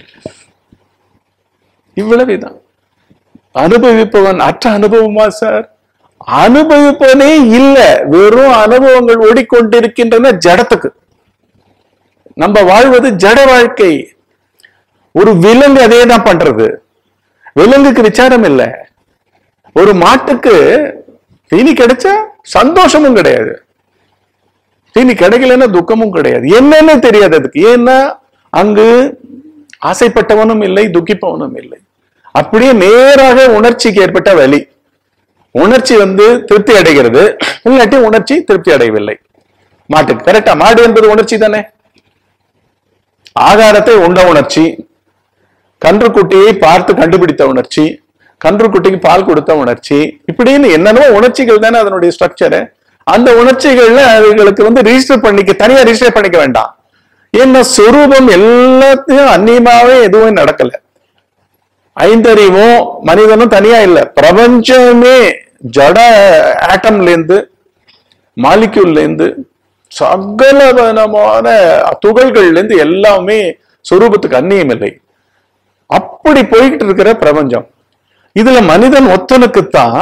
இவ்வளவே தான் அனுபவிப்பவன் அற்ற அனுபவமா சார் அனுபவிப்பவனே இல்ல வெறும் அனுபவங்கள் ஓடிக்கொண்டிருக்கின்றன ஜடத்துக்கு நம்ம வாழ்வது ஜட வாழ்க்கை ஒரு விலங்கு அதே தான் பண்றது விலங்குக்கு விசாரம் இல்ல ஒரு மாட்டுக்கு தீனி கிடைச்சா சந்தோஷமும் கிடையாது தீனி கிடைக்கலன்னா துக்கமும் கிடையாது என்னன்னு தெரியாது அதுக்கு ஏன்னா அங்கு ஆசைப்பட்டவனும் இல்லை துக்கிப்பவனும் இல்லை அப்படியே நேராக உணர்ச்சிக்கு ஏற்பட்ட வலி உணர்ச்சி வந்து திருப்தி அடைகிறது இல்லாட்டி உணர்ச்சி திருப்தி அடையவில்லை மாட்டுக்கு கரெக்டா மாடு என்பது உணர்ச்சி தானே ஆகாரத்தை உண்ட உணர்ச்சி கன்றுக்குட்டியை பார்த்து கண்டுபிடித்த உணர்ச்சி கன்றுக்குட்டிக்கு பால் கொடுத்த உணர்ச்சி இப்படின்னு என்னென்னவோ உணர்ச்சிகள் தானே அதனுடைய ஸ்ட்ரக்சரு அந்த உணர்ச்சிகள்ல அதுகளுக்கு வந்து ரிஜிஸ்டர் பண்ணிக்க தனியா ரிஜிஸ்டர் பண்ணிக்க வேண்டாம் ஏன்னா சொரூபம் எல்லாத்தையும் அந்நியமாவே எதுவும் நடக்கல ஐந்தறிவும் மனிதனும் தனியா இல்ல பிரபஞ்சமே ஜட ஆட்டம்ல இருந்து மாலிக்யூல்ல இருந்து சகலவனமான துகள்கள்ல இருந்து எல்லாமே சொரூபத்துக்கு அந்நியம் இல்லை அப்படி போய்கிட்டு இருக்கிற பிரபஞ்சம் இதுல மனிதன் ஒத்தனுக்குத்தான்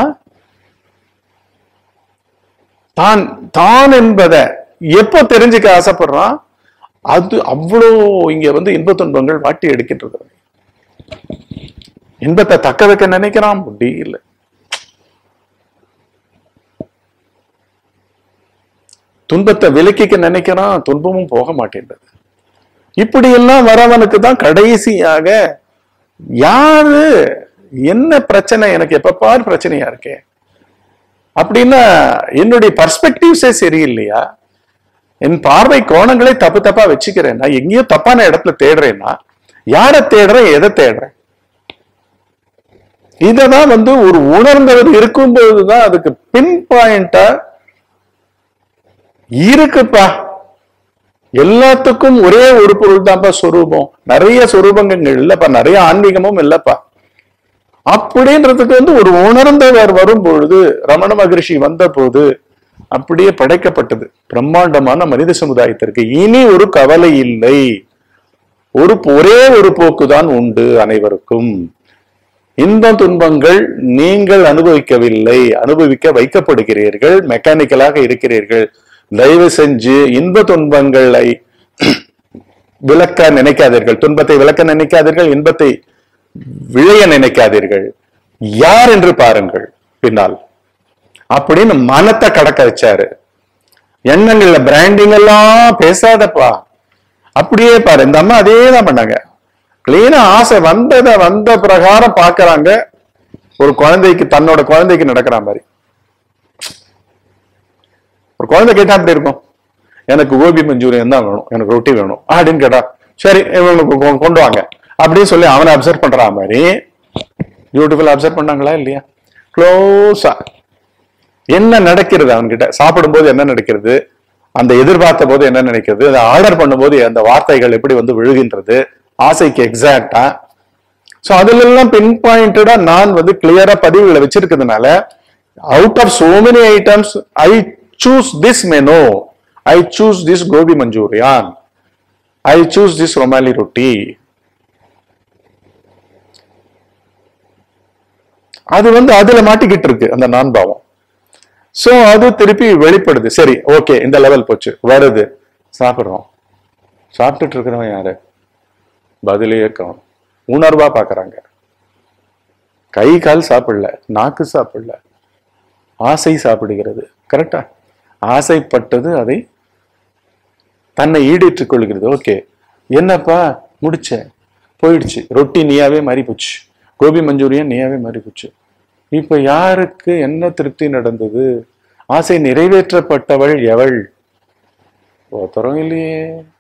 தான் தான் என்பதை எப்போ தெரிஞ்சுக்க ஆசைப்படுறான் அது அவ்வளோ இங்க வந்து இன்ப துன்பங்கள் வாட்டி எடுக்கின்றது இன்பத்தை தக்க வைக்க நினைக்கிறான் முடியல துன்பத்தை விலக்கிக்க நினைக்கிறான் துன்பமும் போக மாட்டேன்றது இப்படி எல்லாம் வரவனுக்கு தான் கடைசியாக யாரு என்ன பிரச்சனை எனக்கு எப்ப பாரு பிரச்சனையா இருக்கே அப்படின்னா என்னுடைய பர்ஸ்பெக்டிவ்ஸே சரியில்லையா என் பார்வை கோணங்களை தப்பு தப்பா வச்சுக்கிறேன்னா எங்கேயோ தப்பான இடத்துல தேடுறேன்னா யாரை தேடுறேன் எதை தேடுறேன் இததான் வந்து ஒரு உணர்ந்தவர் இருக்கும்போதுதான் அதுக்கு பின் பாயிண்டா இருக்குப்பா எல்லாத்துக்கும் ஒரே ஒரு பொருள் தான்ப்பா சொரூபம் நிறைய சொரூபங்கள் இல்லப்பா நிறைய ஆன்மீகமும் இல்லப்பா அப்படின்றதுக்கு வந்து ஒரு உணர்ந்தவர் வரும் பொழுது ரமண மகரிஷி வந்த போது அப்படியே படைக்கப்பட்டது பிரம்மாண்டமான மனித சமுதாயத்திற்கு இனி ஒரு கவலை இல்லை ஒரு ஒரே ஒரு போக்குதான் உண்டு அனைவருக்கும் இன்பம் துன்பங்கள் நீங்கள் அனுபவிக்கவில்லை அனுபவிக்க வைக்கப்படுகிறீர்கள் மெக்கானிக்கலாக இருக்கிறீர்கள் தயவு செஞ்சு இன்ப துன்பங்களை விளக்க நினைக்காதீர்கள் துன்பத்தை விளக்க நினைக்காதீர்கள் இன்பத்தை விழைய நினைக்காதீர்கள் யார் என்று பாருங்கள் பின்னால் அப்படின்னு மனத்தை கடக்க வச்சாரு எண்ணங்கள்ல பிராண்டிங் எல்லாம் பேசாதப்பா அப்படியே பாரு இந்த அம்மா அதே தான் பண்ணாங்க கிளீனா ஆசை வந்ததை வந்த பிரகாரம் பாக்குறாங்க ஒரு குழந்தைக்கு தன்னோட குழந்தைக்கு நடக்கிற மாதிரி ஒரு குழந்தை கேட்டா அப்படி இருக்கும் எனக்கு கோபி மஞ்சூரியன் தான் வேணும் எனக்கு ரொட்டி வேணும் அப்படின்னு கேட்டா சரி இவங்களுக்கு கொ- கொண்டு வாங்க அப்படின்னு சொல்லி அவனை அப்சர்வ் பண்ற மாதிரி பியூட்டிஃபுல் அப்சர்வ் பண்ணாங்களா இல்லையா க்ளோஸா என்ன நடக்கிறது அவன்கிட்ட சாப்பிடும்போது என்ன நடக்கிறது அந்த எதிர்பார்த்த போது என்ன நினைக்கிறது அதை ஆர்டர் பண்ணும்போது அந்த வார்த்தைகள் எப்படி வந்து விழுகின்றது ஆசைக்கு எக்ஸாக்டா சோ அதுல எல்லாம் பின் பாயிண்டடா நான் வந்து கிளியரா பதிவுகளை வச்சிருக்கிறதுனால out of so many items i choose this menu i choose this gobi manchurian i choose this romali roti அது வந்து அதுல மாட்டிக்கிட்டு இருக்கு அந்த நான் பாவம் சோ அது திருப்பி வெளிப்படுது சரி ஓகே இந்த லெவல் போச்சு வருது சாப்பிடுறோம் சாப்பிட்டுட்டு இருக்கிறவன் யாரு பதிலே காணும் உணர்வா பாக்குறாங்க கை கால் சாப்பிடல நாக்கு சாப்பிடல ஆசை சாப்பிடுகிறது கரெக்டா ஆசைப்பட்டது அதை தன்னை ஈடேற்றுக் கொள்கிறது ஓகே என்னப்பா முடிச்சேன் போயிடுச்சு ரொட்டி நீயாவே மாறி போச்சு கோபி மஞ்சூரியன் நீயாவே மாறி போச்சு இப்ப யாருக்கு என்ன திருப்தி நடந்தது ஆசை நிறைவேற்றப்பட்டவள் எவள் ஒருத்தரும் இல்லையே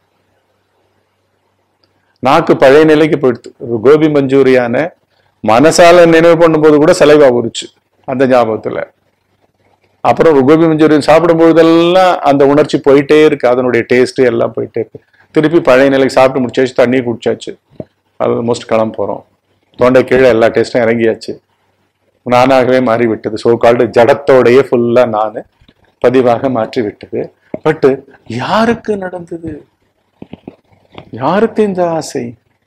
நாக்கு பழைய நிலைக்கு போயிடுது ஒரு கோபி மஞ்சூரியான மனசால நினைவு பண்ணும்போது கூட செலவா உரிச்சு அந்த ஞாபகத்துல அப்புறம் ஒரு கோபி மஞ்சூரியன் சாப்பிடும் பொழுதெல்லாம் அந்த உணர்ச்சி போயிட்டே இருக்கு அதனுடைய டேஸ்ட் எல்லாம் போயிட்டே இருக்கு திருப்பி பழைய நிலைக்கு சாப்பிட்டு முடிச்சாச்சு தண்ணி குடிச்சாச்சு ஆல்மோஸ்ட் கிளம்ப போறோம் தொண்டை கீழே எல்லா டேஸ்டும் இறங்கியாச்சு நானாகவே மாறி விட்டது சோ கால்டு ஜடத்தோடையே ஃபுல்லா நான் பதிவாக மாற்றி விட்டது பட் யாருக்கு நடந்தது யாருக்கு இந்த ஆசை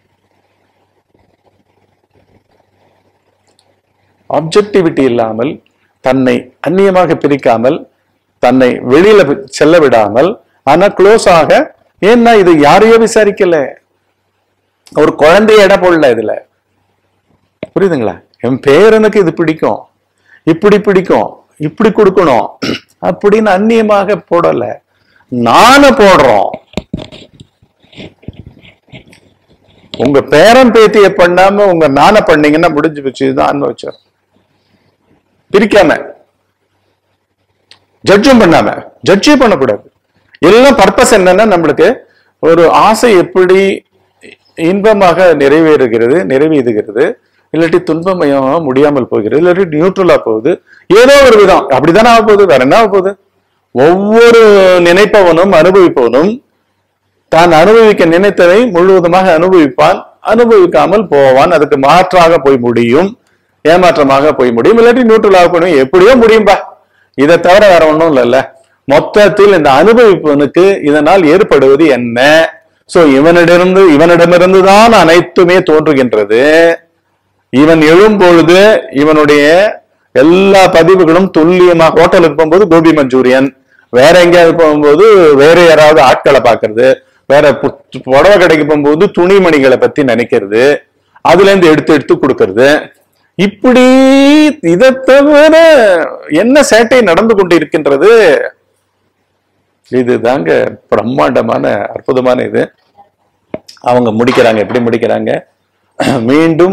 ஆப்ஜெக்டிவிட்டி இல்லாமல் தன்னை அந்நியமாக பிரிக்காமல் தன்னை வெளியில வி- செல்ல விடாமல் ஆனா க்ளோஸ் ஆக ஏன்னா இது யாரையோ விசாரிக்கல ஒரு குழந்தைய இட போடல இதுல புரியுதுங்களா என் பேரனுக்கு இது பிடிக்கும் இப்படி பிடிக்கும் இப்படி கொடுக்கணும் அப்படின்னு அந்நியமாக போடல நான போடுறோம் உங்க பேரன் பேத்திய பண்ணாம உங்க நான பண்ணீங்கன்னா முடிஞ்சு போச்சு இதுதான் அனுபவிச்சார் பிரிக்காம ஜட்ஜும் பண்ணாம ஜட்ஜே பண்ணக்கூடாது எல்லாம் பர்பஸ் என்னன்னா நம்மளுக்கு ஒரு ஆசை எப்படி இன்பமாக நிறைவேறுகிறது நிறைவேறுகிறது இல்லாட்டி துன்பமயமாக முடியாமல் போகிறது இல்லாட்டி நியூட்ரலா போகுது ஏதோ ஒரு விதம் அப்படித்தானே ஆக போகுது வேற என்ன ஆக போகுது ஒவ்வொரு நினைப்பவனும் அனுபவிப்பவனும் தான் அனுபவிக்க நினைத்ததை முழுவதுமாக அனுபவிப்பான் அனுபவிக்காமல் போவான் அதுக்கு மாற்றாக போய் முடியும் ஏமாற்றமாக போய் முடியும் இல்லாட்டி நியூட்ரலாக போய் முடியும். எப்படியோ முடியும்பா இதை தவிர வேற ஒண்ணும் இல்லைல்ல மொத்தத்தில் இந்த அனுபவிப்பவனுக்கு இதனால் ஏற்படுவது என்ன சோ இவனிடமிருந்து இவனிடமிருந்து தான் அனைத்துமே தோன்றுகின்றது இவன் எழும் பொழுது இவனுடைய எல்லா பதிவுகளும் துல்லியமா ஹோட்டலுக்கு போகும்போது கோபி மஞ்சூரியன் வேற எங்கேயாவது போகும்போது வேற யாராவது ஆட்களை பாக்குறது வேற பு- புடவை கடைக்கு போகும்போது துணிமணிகளை பத்தி நினைக்கிறது அதுல இருந்து எடுத்து எடுத்து கொடுக்கறது இப்படி இதை தவிர என்ன சேட்டை நடந்து கொண்டு இருக்கின்றது இதுதாங்க பிரம்மாண்டமான அற்புதமான இது அவங்க முடிக்கிறாங்க எப்படி முடிக்கிறாங்க மீண்டும்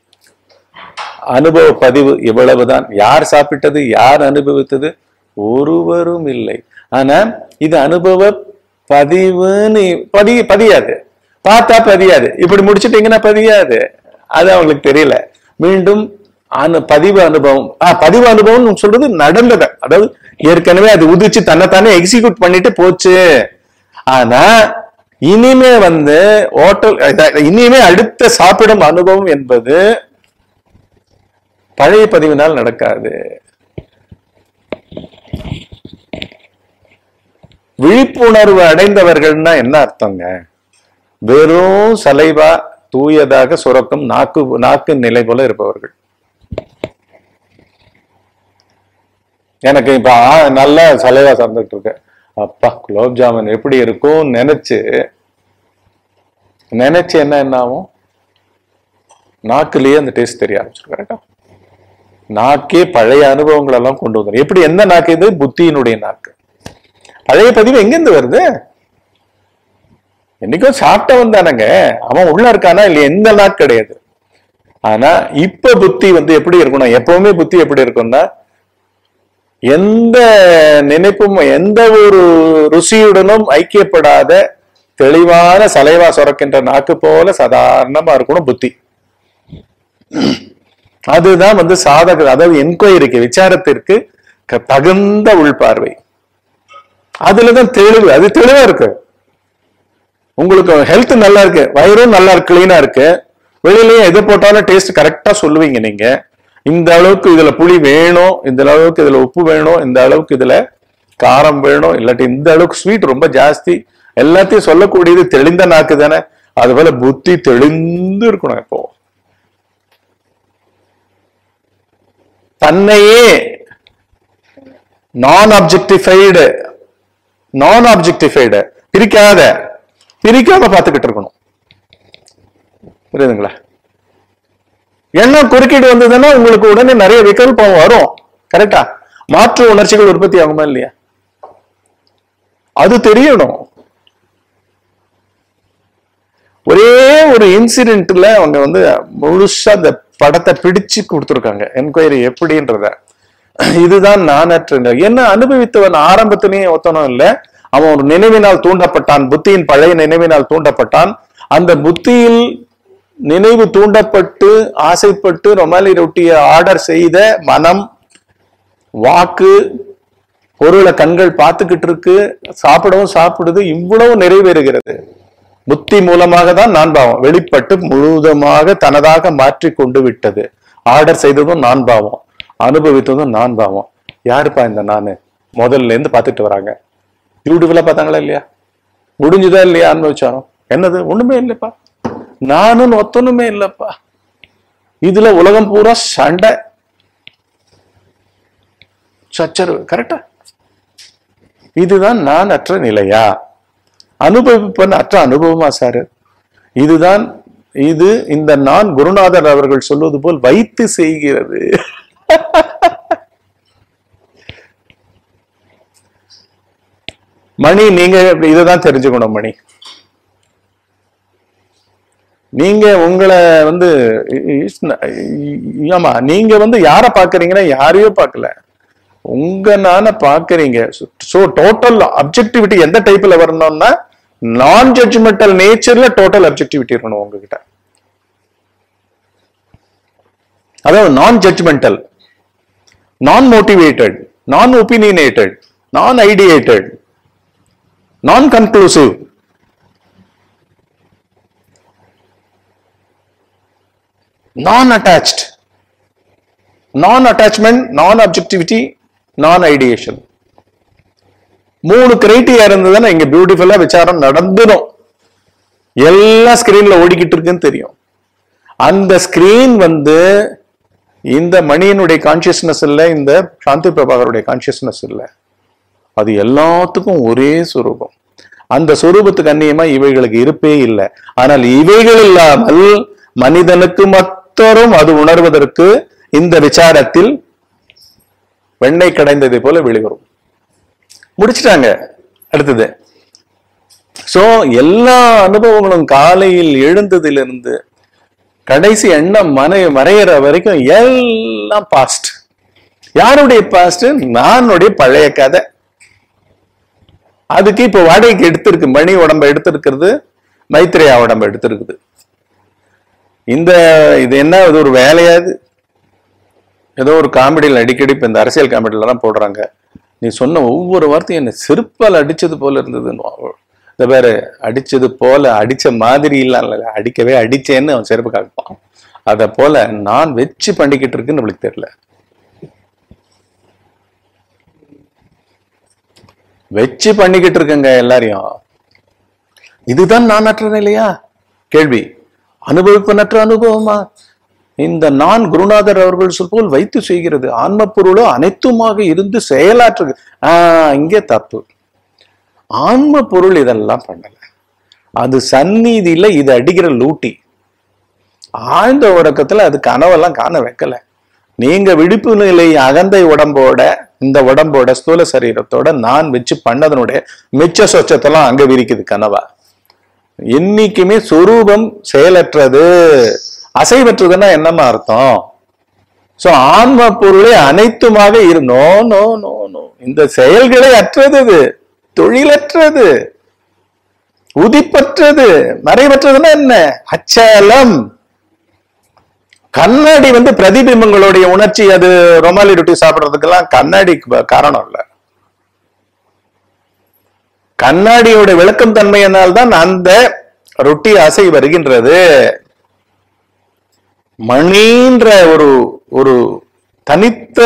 அனுபவ பதிவு இவ்வளவுதான் யார் சாப்பிட்டது யார் அனுபவித்தது ஒருவரும் இல்லை ஆனா இது அனுபவ பதிவுன்னு பதி பதியாது பார்த்தா பதியாது இப்படி முடிச்சிட்டீங்கன்னா பதியாது அது அவங்களுக்கு தெரியல மீண்டும் அனு பதிவு அனுபவம் ஆ பதிவு அனுபவம் சொல்றது நடந்தது அதாவது ஏற்கனவே அது உதிச்சு தன்னைத்தானே எக்ஸிக்யூட் பண்ணிட்டு போச்சு ஆனா இனிமே வந்து ஹோட்டல் இனிமே அடுத்த சாப்பிடும் அனுபவம் என்பது பழைய பதிவினால் நடக்காது விழிப்புணர்வு அடைந்தவர்கள்னா என்ன அர்த்தங்க வெறும் சலைவா தூயதாக சுரக்கும் நாக்கு நாக்கு நிலை போல இருப்பவர்கள் எனக்கு இப்ப ஆ, நல்ல சலைவா சார்ந்துட்டு இருக்கேன் அப்பா குலோப் ஜாமுன் எப்படி இருக்கும் நினைச்சு நினைச்சு என்ன என்ன ஆகும் நாக்குலயே அந்த டேஸ்ட் தெரிய ஆரம்பிச்சிடும் கரெக்டா நாக்கே பழைய அனுபவங்கள் எல்லாம் கொண்டு வந்துடும் எப்படி எந்த நாக்கு இது புத்தியினுடைய நாக்கு பழைய பதிவு எங்கிருந்து வருது என்னைக்கும் சாப்பிட்டவன் தானங்க அவன் உள்ள இருக்கானா இல்ல எந்த நாக்கு கிடையாது ஆனா இப்ப புத்தி வந்து எப்படி இருக்கணும் எப்பவுமே புத்தி எப்படி இருக்கும்னா எந்த நினைப்பும் எந்த ஒரு ருசியுடனும் ஐக்கியப்படாத தெளிவான சலைவா சுரக்கின்ற நாக்கு போல சாதாரணமா இருக்கணும் புத்தி அதுதான் வந்து சாதக அதாவது என்கொயரிக்கு விசாரத்திற்கு க- தகுந்த உள்பார்வை அதுலதான் தெளிவு அது தெளிவா இருக்கு உங்களுக்கு ஹெல்த் நல்லா இருக்கு வயிறும் நல்லா இருக்கு கிளீனா இருக்கு வெளியிலயும் எது போட்டாலும் டேஸ்ட் கரெக்டா சொல்லுவீங்க நீங்க இந்த அளவுக்கு இதுல புளி வேணும் இந்த அளவுக்கு இதுல உப்பு வேணும் இந்த அளவுக்கு இதுல காரம் வேணும் இல்லாட்டி இந்த அளவுக்கு ஸ்வீட் ரொம்ப ஜாஸ்தி எல்லாத்தையும் சொல்லக்கூடியது தெளிந்த நாக்கு தானே அது போல புத்தி தெளிந்து இருக்கணும் இப்போ தன்னையே நான் அப்ஜெக்டிஃபைடு நான் அப்ஜெக்டிஃபைடு பிரிக்காத பிரிக்காம பார்த்துக்கிட்டு இருக்கணும் புரியுதுங்களா எண்ணம் குறுக்கீடு வந்ததுன்னா உங்களுக்கு உடனே நிறைய விகல்பம் வரும் கரெக்டா மாற்று உணர்ச்சிகள் உற்பத்தி ஆகுமா இல்லையா அது தெரியணும் ஒரே ஒரு இன்சிடென்ட்ல அவங்க வந்து முழுசா அந்த படத்தை பிடிச்சு கொடுத்துருக்காங்க என்கொயரி எப்படின்றத இதுதான் நானற்ற நிலை. என்ன அனுபவித்தவன் ஆரம்பத்திலேயே ஒத்தனும் இல்ல அவன் ஒரு நினைவினால் தூண்டப்பட்டான் புத்தியின் பழைய நினைவினால் தூண்டப்பட்டான் அந்த புத்தியில் நினைவு தூண்டப்பட்டு ஆசைப்பட்டு ரொமாலி ரொட்டியை ஆர்டர் செய்த மனம் வாக்கு பொருளை கண்கள் பார்த்துக்கிட்டு இருக்கு சாப்பிடவும் சாப்பிடுது இவ்வளவு நிறைவேறுகிறது புத்தி மூலமாக தான் நான் பாவம் வெளிப்பட்டு முழுவதுமாக தனதாக மாற்றி கொண்டு விட்டது ஆர்டர் செய்ததும் நான் பாவம் அனுபவித்ததும் நான் பாவம் யாருப்பா இந்த நானு முதல்ல இருந்து பார்த்துட்டு வராங்க பியூட்டிஃபுல்லா பார்த்தாங்களா இல்லையா முடிஞ்சுதா இல்லையா அனுபவிச்சாலும் என்னது ஒண்ணுமே இல்லைப்பா நானும் ஒத்தனுமே இல்லப்பா இதுல உலகம் பூரா சண்டை சச்சரவு கரெக்டா இதுதான் நான் அற்ற நிலையா அனுபவிப்பன் அற்ற அனுபவமா சாரு இதுதான் இது இந்த நான் குருநாதர் அவர்கள் சொல்வது போல் வைத்து செய்கிறது மணி நீங்க இதுதான் தெரிஞ்சுக்கணும் மணி நீங்க உங்களை வந்து இ- இ- ஆமா நீங்க வந்து யார பாக்குறீங்கன்னா யாரையோ பார்க்கல உங்க நான பாக்குறீங்க சோ டோட்டல் அப்ஜெக்டிவிட்டி எந்த டைப்ல வரணும்னா நான் ஜட்ஜ்மெண்டல் நேச்சர்ல டோட்டல் அப்ஜெக்டிவிட்டி இருக்கணும் உங்ககிட்ட அதாவது நான் ஜட்ஜ்மெண்டல் நான் மோட்டிவேட்டட் நான் ஒப்பீனியனேட்டட் நான் ஐடியேட்டட் நான் கன்க்ளூசிவ் நான் அட்டாச்ட் நான் அட்டாச்மெண்ட் நான் அப்ஜெக்டிவிட்டி நான் ஐடியேஷன் மூணு கிரைட்டீரியா இருந்ததுன்னா இங்க பியூட்டிஃபுல்லா விசாரம் நடந்துடும் எல்லாம் ஸ்கிரீன்ல ஓடிக்கிட்டு இருக்குன்னு தெரியும் அந்த ஸ்கிரீன் வந்து இந்த மணியனுடைய கான்சியஸ்னஸ் இல்ல இந்த சாந்தி பிரபாகருடைய கான்சியஸ்னஸ் இல்ல அது எல்லாத்துக்கும் ஒரே சுரூபம் அந்த சுரூபத்துக்கு அந்நியமா இவைகளுக்கு இருப்பே இல்லை ஆனால் இவைகள் இல்லாமல் மனிதனுக்கு மத்தரும் அது உணர்வதற்கு இந்த விசாரத்தில் வெண்ணெய் கடைந்ததை போல வெளிவரும் முடிச்சிட்டாங்க அடுத்தது சோ எல்லா அனுபவங்களும் காலையில் எழுந்ததிலிருந்து கடைசி எண்ணம் மனை மறையிற வரைக்கும் எல்லாம் பாஸ்ட் யாருடைய பாஸ்ட் நானுடைய பழைய கதை அதுக்கு இப்ப வாடகைக்கு எடுத்திருக்கு மணி உடம்ப எடுத்திருக்கிறது மைத்ரேயா உடம்ப எடுத்திருக்குது இந்த இது என்ன இது ஒரு வேலையாது ஏதோ ஒரு காமெடியில் அடிக்கடி இப்ப இந்த அரசியல் காமெடியில தான் போடுறாங்க நீ சொன்ன ஒவ்வொரு வார்த்தையும் என்ன செருப்பால் அடிச்சது போல இருந்ததுன்னு இந்த பேரு அடிச்சது போல அடிச்ச மாதிரி இல்ல அடிக்கவே அடிச்சேன்னு அவன் செருப்பு காப்பான் அத போல நான் வச்சு பண்ணிக்கிட்டு இருக்குன்னு நம்மளுக்கு தெரியல வச்சு பண்ணிக்கிட்டு இருக்கேங்க எல்லாரையும் இதுதான் நான் அற்ற நிலையா கேள்வி அனுபவிப்பனற்ற அனுபவமா இந்த நான் குருநாதர் அவர்கள் சொல் போல் வைத்து செய்கிறது ஆன்ம பொருளோ அனைத்துமாக இருந்து செயலாற்று ஆஹ் இங்கே தப்பு ஆன்ம பொருள் இதெல்லாம் பண்ணல அது சந்நிதியில இது அடிக்கிற லூட்டி ஆழ்ந்த உறக்கத்துல அது கனவெல்லாம் காண வைக்கல நீங்க விழிப்பு நிலை அகந்தை உடம்போட இந்த உடம்போட ஸ்தூல சரீரத்தோட நான் வச்சு பண்ணதனுடைய மிச்ச சொச்சத்தெல்லாம் அங்க விரிக்குது கனவா என்னைக்குமே சொரூபம் செயலற்றது அசைவற்றதுன்னா என்னமா அர்த்தம் சோ ஆன்ம பொருளே அனைத்துமாக இரு நோ நோ நோ நோ இந்த செயல்களே அற்றது இது தொழிலற்றது உதிப்பற்றது மறைவற்றதுன்னா என்ன அச்சலம் கண்ணாடி வந்து பிரதிபிம்பங்களுடைய உணர்ச்சி அது ரொமாலி ரொட்டி சாப்பிடுறதுக்கெல்லாம் கண்ணாடி காரணம் இல்ல கண்ணாடியோட விளக்கம் தன்மையினால் தான் அந்த ரொட்டி அசை வருகின்றது மணின்ற ஒரு ஒரு தனித்த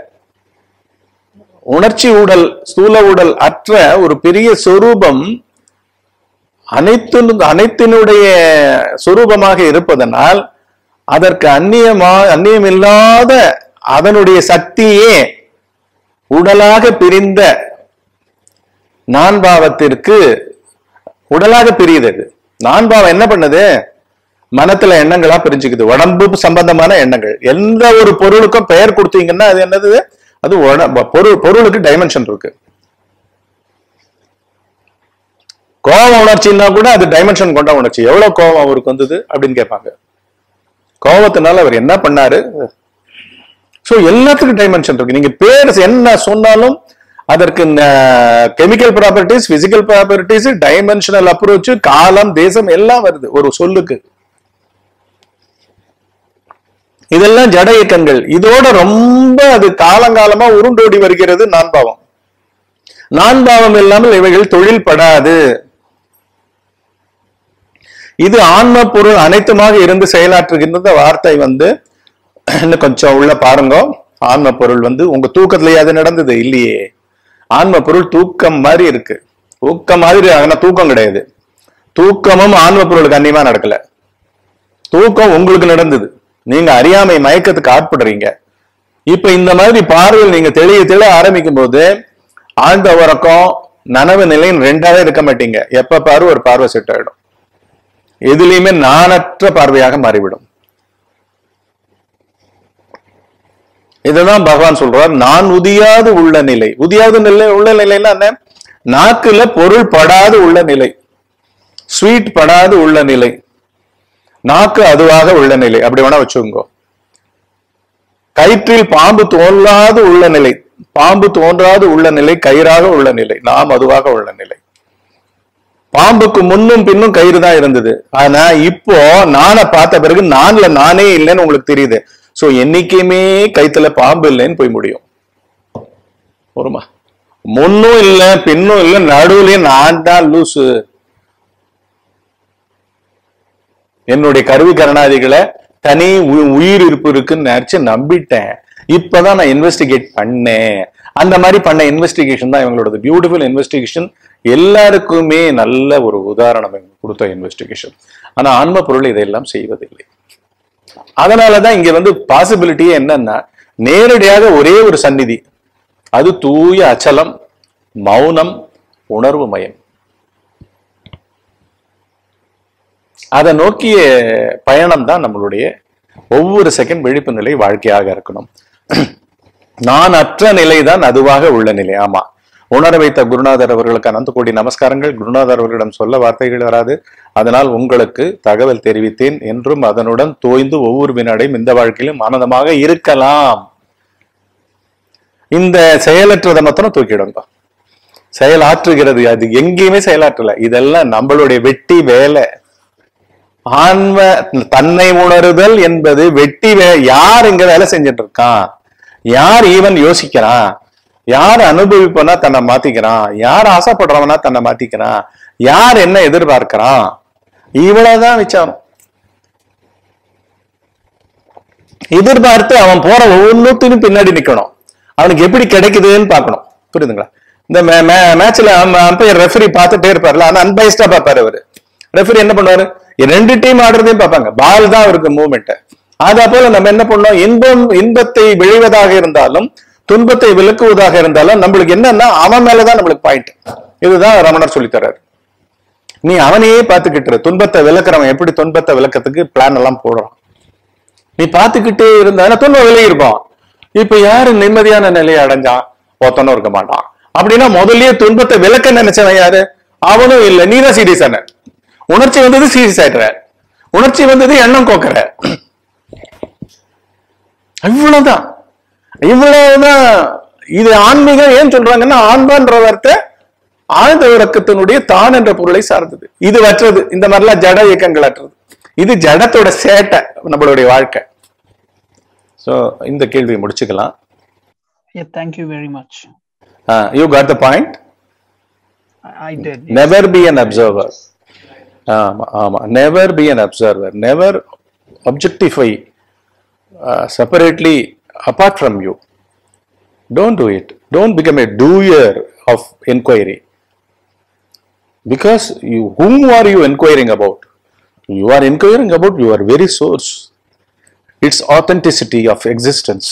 உணர்ச்சி ஊடல் ஸ்தூல ஊடல் அற்ற ஒரு பெரிய சொரூபம் அனைத்து அனைத்தினுடைய சொரூபமாக இருப்பதனால் அதற்கு அந்நியமா அந்நியமில்லாத அதனுடைய சக்தியே உடலாக பிரிந்த நான்பாவத்திற்கு உடலாக பிரியுது அது நான்பாவம் என்ன பண்ணுது மனத்துல எண்ணங்களா பிரிஞ்சுக்குது உடம்பு சம்பந்தமான எண்ணங்கள் எந்த ஒரு பொருளுக்கும் பெயர் கொடுத்தீங்கன்னா அது என்னது அது உட- பொருள் பொருளுக்கு டைமென்ஷன் இருக்கு கோப உணர்ச்சின்னா கூட அது டைமென்ஷன் கொண்ட உணர்ச்சி எவ்வளவு கோபம் அவருக்கு வந்தது அப்படின்னு கேட்பாங்க கோபத்தினால அவர் என்ன பண்ணாரு சோ எல்லாத்துக்கும் டைமென்ஷன் இருக்கு நீங்க பேர் என்ன சொன்னாலும் அதற்கு chemical properties physical properties dimensional approach காலம் தேசம் எல்லாம் வருது ஒரு சொல்லுக்கு இதெல்லாம் ஜட இயக்கங்கள் இதோட ரொம்ப அது காலங்காலமா உருண்டோடி வருகிறது நான்பாவம் நான்பாவம் இல்லாமல் இவைகள் தொழில் படாது இது ஆன்ம பொருள் அனைத்துமாக இருந்து செயலாற்றுகின்ற வார்த்தை வந்து இன்னும் கொஞ்சம் உள்ள பாருங்க ஆன்ம பொருள் வந்து உங்க தூக்கத்திலேயே அது நடந்தது இல்லையே ஆன்ம பொருள் தூக்கம் மாதிரி இருக்கு தூக்கம் மாதிரி ஆனா தூக்கம் கிடையாது தூக்கமும் ஆன்ம பொருளுக்கு அந்நியமா நடக்கல தூக்கம் உங்களுக்கு நடந்தது நீங்க அறியாமை மயக்கத்துக்கு ஆட்படுறீங்க இப்ப இந்த மாதிரி பார்வையில் நீங்க தெளிய தெளிய ஆரம்பிக்கும் போது ஆழ்ந்த உறக்கம் நனவு நிலைன்னு ரெண்டாவே இருக்க மாட்டீங்க எப்ப பாரு ஒரு பார்வை செட் ஆயிடும் எதுலயுமே நாணற்ற பார்வையாக மாறிவிடும் இதுதான் பகவான் சொல்றார் நான் உதியாது உள்ள நிலை உதியாது நிலை உள்ள நிலைன்னா என்ன நாக்குல பொருள் படாது உள்ள நிலை ஸ்வீட் படாது உள்ள நிலை நாக்கு அதுவாக உள்ள நிலை அப்படி வேணா வச்சுக்கோங்க கயிற்றில் பாம்பு தோன்றாது உள்ள நிலை பாம்பு தோன்றாது உள்ள நிலை கயிறாக உள்ள நிலை நாம் அதுவாக உள்ள நிலை பாம்புக்கு முன்னும் பின்னும் கயிறு தான் இருந்தது ஆனா இப்போ நானை பார்த்த பிறகு நான்ல நானே இல்லைன்னு உங்களுக்கு தெரியுது சோ என்னைக்குமே கைத்துல பாம்பு இல்லைன்னு போய் முடியும் ஒருமா முன்னும் இல்ல பின்னும் இல்ல நடுவுலயும் நான் தான் லூசு என்னுடைய கருவி கரணாதிகளை தனி உ- உயிர் இருப்பு இருக்குன்னு நினைச்சு நம்பிட்டேன் இப்பதான் நான் இன்வெஸ்டிகேட் பண்ணேன் அந்த மாதிரி பண்ண இன்வெஸ்டிகேஷன் தான் இவங்களோட பியூட்டிஃபுல் இன்வெஸ்டிகேஷன் எல்லாருக்குமே நல்ல ஒரு உதாரணம் இவங்க கொடுத்த இன்வெஸ்டிகேஷன் ஆனா ஆன்ம பொருள் இதையெல்லாம் செய்வதில்லை அதனாலதான் இங்க வந்து பாசிபிலிட்டியே என்னன்னா நேரடியாக ஒரே ஒரு சந்நிதி அது தூய அச்சலம் மௌனம் உணர்வு மயம் அதை நோக்கிய பயணம் தான் நம்மளுடைய ஒவ்வொரு செகண்ட் விழிப்பு நிலை வாழ்க்கையாக இருக்கணும் நான் அற்ற நிலை தான் அதுவாக உள்ள நிலை ஆமா உணர வைத்த குருநாதர் அவர்களுக்கு அனந்த கோடி நமஸ்காரங்கள் குருநாதர் அவர்களிடம் சொல்ல வார்த்தைகள் வராது அதனால் உங்களுக்கு தகவல் தெரிவித்தேன் என்றும் அதனுடன் தோய்ந்து ஒவ்வொரு வினாடையும் இந்த வாழ்க்கையிலும் ஆனந்தமாக இருக்கலாம் இந்த செயலற்றதை மாத்திரம் தூக்கிடுங்க செயலாற்றுகிறது அது எங்கேயுமே செயலாற்றல இதெல்லாம் நம்மளுடைய வெட்டி வேலை ஆன்ம தன்னை உணருதல் என்பது வெட்டி வே யார் இங்க வேலை செஞ்சுட்டு இருக்கான் யார் ஈவன் யோசிக்கிறான் யார் அனுபவிப்பனா தன்னை மாத்திக்கிறான் யார் ஆசைப்படுறவனா தன்னை மாத்திக்கிறான் யார் என்ன எதிர்பார்க்கிறான் இவ்வளவுதான் விசாரம் எதிர்பார்த்து அவன் போற ஒவ்வொன்றுத்திനും பின்னாடி நிக்கணும் அவனுக்கு எப்படி கிடைக்குதுன்னு பார்க்கணும் புரியுதுங்களா இந்த மேட்ச்ல அம்பையர் ரெஃபரி பார்த்துட்டே இருப்பார்ல ஆனா அன்பைஸ்டா பார்ப்பாரு அவரு ரெஃபரி என்ன பண்ணுவாரு ரெண்டு டீம் ஆடுறதையும் பார்ப்பாங்க பால் தான் அவருக்கு மூவ்மெண்ட் அதே போல நம்ம என்ன பண்ணோம் இன்பம் இன்பத்தை விளைவதாக இருந்தாலும் துன்பத்தை விளக்குவதாக இருந்தாலும் நம்மளுக்கு என்னன்னா அவன் மேலதான் நம்மளுக்கு பாயிண்ட் இதுதான் ரமணர் சொல்லித் தர்றாரு நீ அவனையே பார்த்துக்கிட்டு இரு. துன்பத்தை விளக்குறவன் எப்படி துன்பத்தை விளக்கத்துக்கு பிளான் எல்லாம் போடுறான் நீ பார்த்துக்கிட்டே இருந்தா துன்பம் விலகி இருக்கும் இப்ப யாரு நிம்மதியான நிலையை அடைஞ்சான் ஒருத்தனும் இருக்க மாட்டான் அப்படின்னா முதல்லயே துன்பத்தை விளக்க நினைச்சவன் யாரு அவனும் இல்ல நீ தான் சீரியஸ் ஆன உணர்ச்சி வந்தது சீரியஸ் ஆயிடுற உணர்ச்சி வந்தது எண்ணம் கோக்குற இவ்வளவுதான் இவ்வளவுதான் இது ஆன்மீகம் ஏன் சொல்றாங்கன்னா ஆன்மான்ற வார்த்தை ஆழ்ந்த உறக்கத்தினுடைய தான் என்ற பொருளை சார்ந்தது இது வற்றது இந்த மாதிரிலாம் ஜட இயக்கங்கள் அற்றது இது ஜடத்தோட சேட்டை நம்மளுடைய வாழ்க்கை சோ இந்த கேள்வியை முடிச்சுக்கலாம் Yeah, thank you very much. You got the point I, I did. Never be an observer ஆமா ஆமா never be an observer never objectify uh, separately apart from you. Don't do it. Don't become a doer of inquiry. Because you, whom are you inquiring about? You are inquiring about your very source, its authenticity of existence.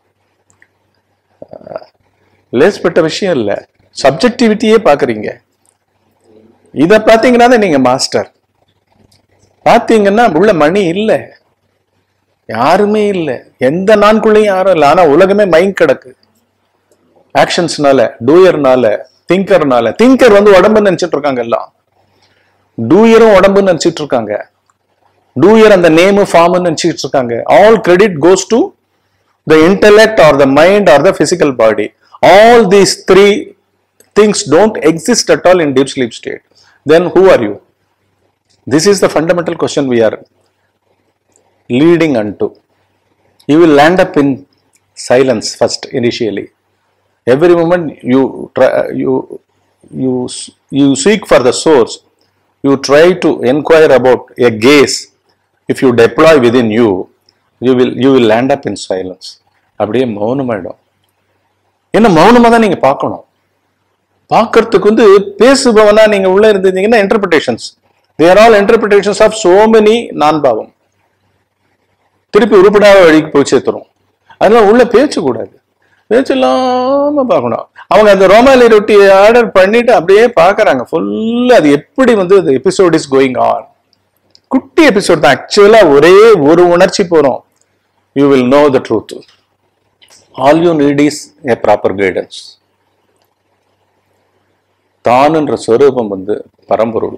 லேஸ்பட்ட விஷயம் இல்லை சப்ஜெக்டிவிட்டியே பார்க்குறீங்க இதை பார்த்தீங்கன்னா தான் நீங்கள் master பார்த்தீங்கன்னா உள்ள மணி இல்லை யாருமே இல்லை எந்த நான்குள்ளேயும் யாரும் இல்லை ஆனால் உலகமே மைண்ட் கிடக்கு ஆக்ஷன்ஸ்னால டூயர்னால திங்கர்னால திங்கர் வந்து உடம்புன்னு நினைச்சிட்டு இருக்காங்க எல்லாம் டூயரும் உடம்புன்னு நினைச்சிட்டு இருக்காங்க டூயர் அந்த நேமு ஃபார்ம்னு நினைச்சிட்டு இருக்காங்க all credit goes to the intellect or the mind or the physical body all these three things don't exist at all in deep sleep state then who are you this is the fundamental question we are leading unto you will land up in silence first initially every moment you try you you you seek for the source you try to inquire about a gaze if you deploy within you you will you will land up in silence அப்படியே மௌனமாயிடும் என்ன மௌனமா தான் நீங்க பார்க்கணும் பார்க்கறதுக்கு வந்து பேசுபவனா நீங்க உள்ள இருந்தீங்கன்னா interpretations they're all interpretations of so many நான் பாவம் திருப்பி உருப்படாத வழிக்கு போய் சேர்த்துரும் அதெல்லாம் உள்ள பேச்சு கூடாது பேச்சு இல்லாம பார்க்கணும் அவங்க அந்த ரோமாலி ரொட்டி ஆர்டர் பண்ணிட்டு அப்படியே பார்க்கறாங்க ஃபுல்லா அது எப்படி வந்து the episode is going on குட்டி எபிசோட் தான் ஆக்சுவலா ஒரே ஒரு உணர்ச்சி போறோம் you will know the truth all you need is a proper guidance தானுன்ற ஸ்வரூபம் வந்து பரம்பொருள்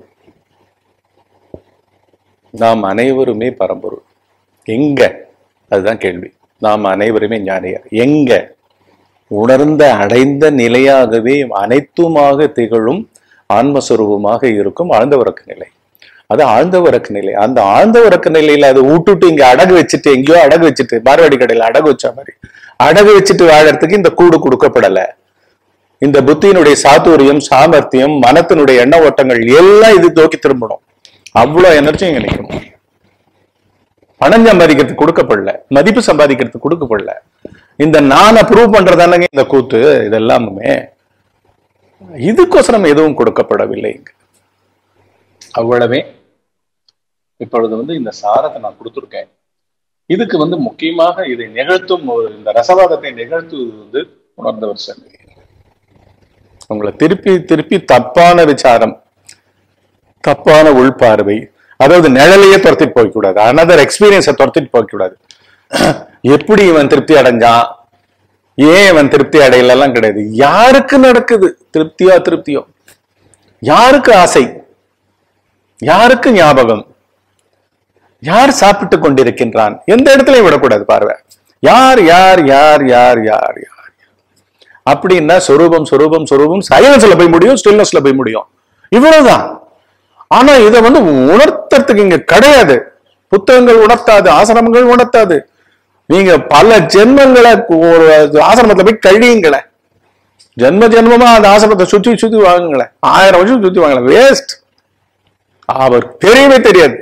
நாம் அனைவருமே பரம்பொருள் எங்க அதுதான் கேள்வி நாம் அனைவருமே ஞானியர் எங்க உணர்ந்த அடைந்த நிலையாகவே அனைத்துமாக திகழும் ஆன்மஸ்வரூபமாக இருக்கும் ஆழ்ந்தவரக்கு நிலை அது ஆழ்ந்தவரக்கு நிலை அந்த ஆழ்ந்தவரக்கு நிலையில அது விட்டுட்டு இங்க அடகு வச்சுட்டு எங்கேயோ அடகு வச்சுட்டு பார்வாடி கடையில அடகு வச்ச மாதிரி அடகு வச்சுட்டு வாழறதுக்கு இந்த கூடு கொடுக்கப்படல இந்த புத்தியினுடைய சாதுரியம் சாமர்த்தியம் மனத்தினுடைய எண்ண ஓட்டங்கள் எல்லாம் இது நோக்கி திரும்பணும் அவ்வளவு எனர்ஜி இங்க நிக்கணும் பணம் சம்பாதிக்கிறதுக்கு கொடுக்கப்படல மதிப்பு சம்பாதிக்கிறதுக்கு கொடுக்கப்படல இந்த நான் ப்ரூவ் பண்றதானங்க இந்த கூத்து இதெல்லாமுமே இதுக்கோசரம் எதுவும் கொடுக்கப்படவில்லை இங்க அவ்வளவே இப்பொழுது வந்து இந்த சாரத்தை நான் கொடுத்துருக்கேன் இதுக்கு வந்து முக்கியமாக இதை நிகழ்த்தும் ஒரு இந்த ரசவாதத்தை நிகழ்த்துவது வந்து உணர்ந்தவர் சங்கி உங்களை திருப்பி திருப்பி தப்பான விசாரம் தப்பான உள்பார்வை அதாவது நிழலையே துரத்திட்டு போய்க்கூடாது அனதர் எக்ஸ்பீரியன்ஸை துரத்திட்டு போய்க்கூடாது எப்படி இவன் திருப்தி அடைஞ்சான் ஏன் இவன் திருப்தி அடையலாம் கிடையாது யாருக்கு நடக்குது திருப்தியோ திருப்தியோ யாருக்கு ஆசை யாருக்கு ஞாபகம் யார் சாப்பிட்டு கொண்டிருக்கின்றான் எந்த இடத்துலயும் விடக்கூடாது பார்வை யார் யார் யார் யார் யார் யார் அப்படின்னா சொரூபம் சொரூபம் சொரூபம் சைலன்ஸ்ல போய் முடியும் ஸ்டில்னஸ்ல போய் முடியும் இவ்வளவுதான் ஆனா இதை வந்து உணர்த்துறதுக்கு இங்க கிடையாது புத்தகங்கள் உணர்த்தாது ஆசிரமங்கள் உணர்த்தாது நீங்க பல ஜென்மங்களை ஒரு ஆசிரமத்துல போய் கழியுங்களேன் ஜென்ம ஜென்மமா அந்த ஆசிரமத்தை சுத்தி சுத்தி வாங்குங்களேன் ஆயிரம் வருஷம் சுத்தி வாங்கல வேஸ்ட் அவர் தெரியவே தெரியாது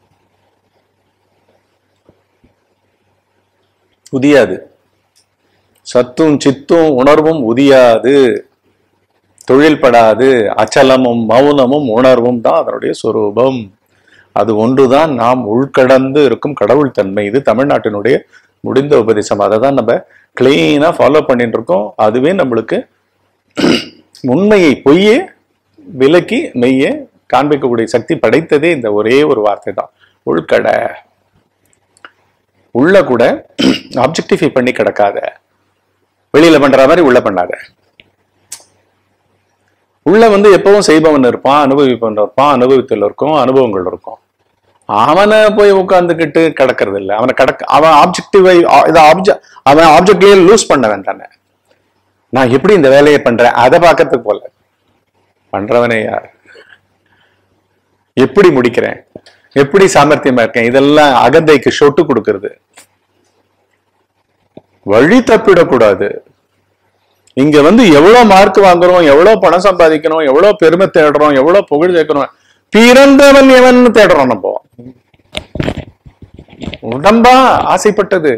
உதியாது சத்தும் சித்தும் உணர்வும் உதியாது தொழில் படாது அச்சலமும் மௌனமும் உணர்வும் தான் அதனுடைய சொரூபம் அது ஒன்றுதான் நாம் உள்கடந்து இருக்கும் கடவுள் தன்மை இது தமிழ்நாட்டினுடைய முடிந்த உபதேசம் அதை தான் நம்ம கிளீனா ஃபாலோ பண்ணிட்டு இருக்கோம் அதுவே நம்மளுக்கு உண்மையை பொய்யே விலக்கி மெய்யே காண்பிக்கக்கூடிய சக்தி படைத்ததே இந்த ஒரே ஒரு வார்த்தை தான் உள்கடை உள்ள கூட ஆப்ஜெக்டிஃபை பண்ணி கிடக்காத வெளியில பண்ற மாதிரி உள்ள பண்ணாத உள்ள வந்து எப்பவும் செய்பவன் இருப்பான் அனுபவிப்பவன் இருப்பான் அனுபவித்தல் இருக்கும் அனுபவங்கள் இருக்கும் அவனை போய் உட்கார்ந்துக்கிட்டு கிடக்கிறது இல்லை அவனை கடக்க அவன் ஆப்ஜெக்டிவை இதை ஆப்ஜெக்ட் அவன் ஆப்ஜெக்ட்லயே லூஸ் பண்ணவன் தானே நான் எப்படி இந்த வேலையை பண்றேன் அதை பார்க்கறதுக்கு போல பண்றவனே யார் எப்படி முடிக்கிறேன் எப்படி சாமர்த்தியமா இருக்கேன் இதெல்லாம் அகந்தைக்கு சொட்டு கொடுக்கறது வழி தப்பிடக்கூடாது இங்க வந்து எவ்வளவு மார்க் வாங்குறோம் எவ்வளவு பணம் சம்பாதிக்கணும் எவ்வளவு பெருமை தேடுறோம் எவ்வளவு புகழ் சேர்க்கிறோம் பிறந்தவன் எவன் தேடுறோம் நம்ம உடம்பா ஆசைப்பட்டது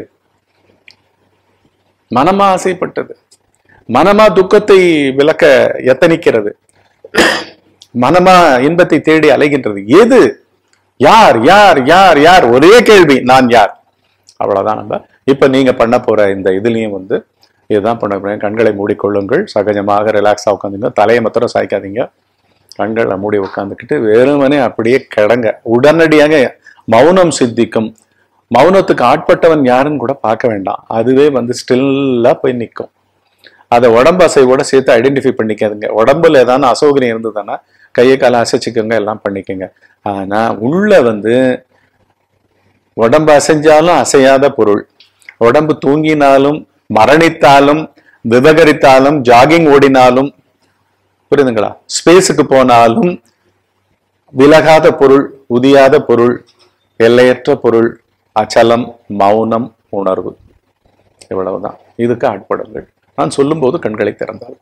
மனமா ஆசைப்பட்டது மனமா துக்கத்தை விளக்க எத்தனிக்கிறது மனமா இன்பத்தை தேடி அலைகின்றது எது யார் யார் யார் யார் ஒரே கேள்வி நான் யார் அவ்வளவுதான் நம்ம இப்ப நீங்க பண்ண போற இந்த இதுலயும் வந்து இதுதான் பண்ண போறேன் கண்களை மூடிக்கொள்ளுங்கள் சகஜமாக ரிலாக்ஸா உட்காந்துங்க தலையை மாத்திரம் சாய்க்காதீங்க கண்களை மூடி உட்காந்துக்கிட்டு வெறுமனே அப்படியே கிடங்க உடனடியாக மௌனம் சித்திக்கும் மௌனத்துக்கு ஆட்பட்டவன் யாருன்னு கூட பார்க்க வேண்டாம் அதுவே வந்து ஸ்டில்லா போய் நிற்கும் அதை உடம்பு அசைவோட சேர்த்து ஐடென்டிஃபை பண்ணிக்காதுங்க உடம்புல ஏதாவது அசௌகரியம் இருந்ததுன்னா கையை காலை அசைச்சுக்கோங்க எல்லாம் பண்ணிக்கோங்க ஆனா உள்ள வந்து உடம்பு அசைஞ்சாலும் அசையாத பொருள் உடம்பு தூங்கினாலும் மரணித்தாலும் விவகரித்தாலும் ஜாகிங் ஓடினாலும் புரியுதுங்களா ஸ்பேஸுக்கு போனாலும் விலகாத பொருள் உதியாத பொருள் எல்லையற்ற பொருள் அச்சலம் மௌனம் உணர்வு இவ்வளவுதான் இதுக்கு ஆட்படுங்கள் நான் சொல்லும்போது கண்களை திறந்தால்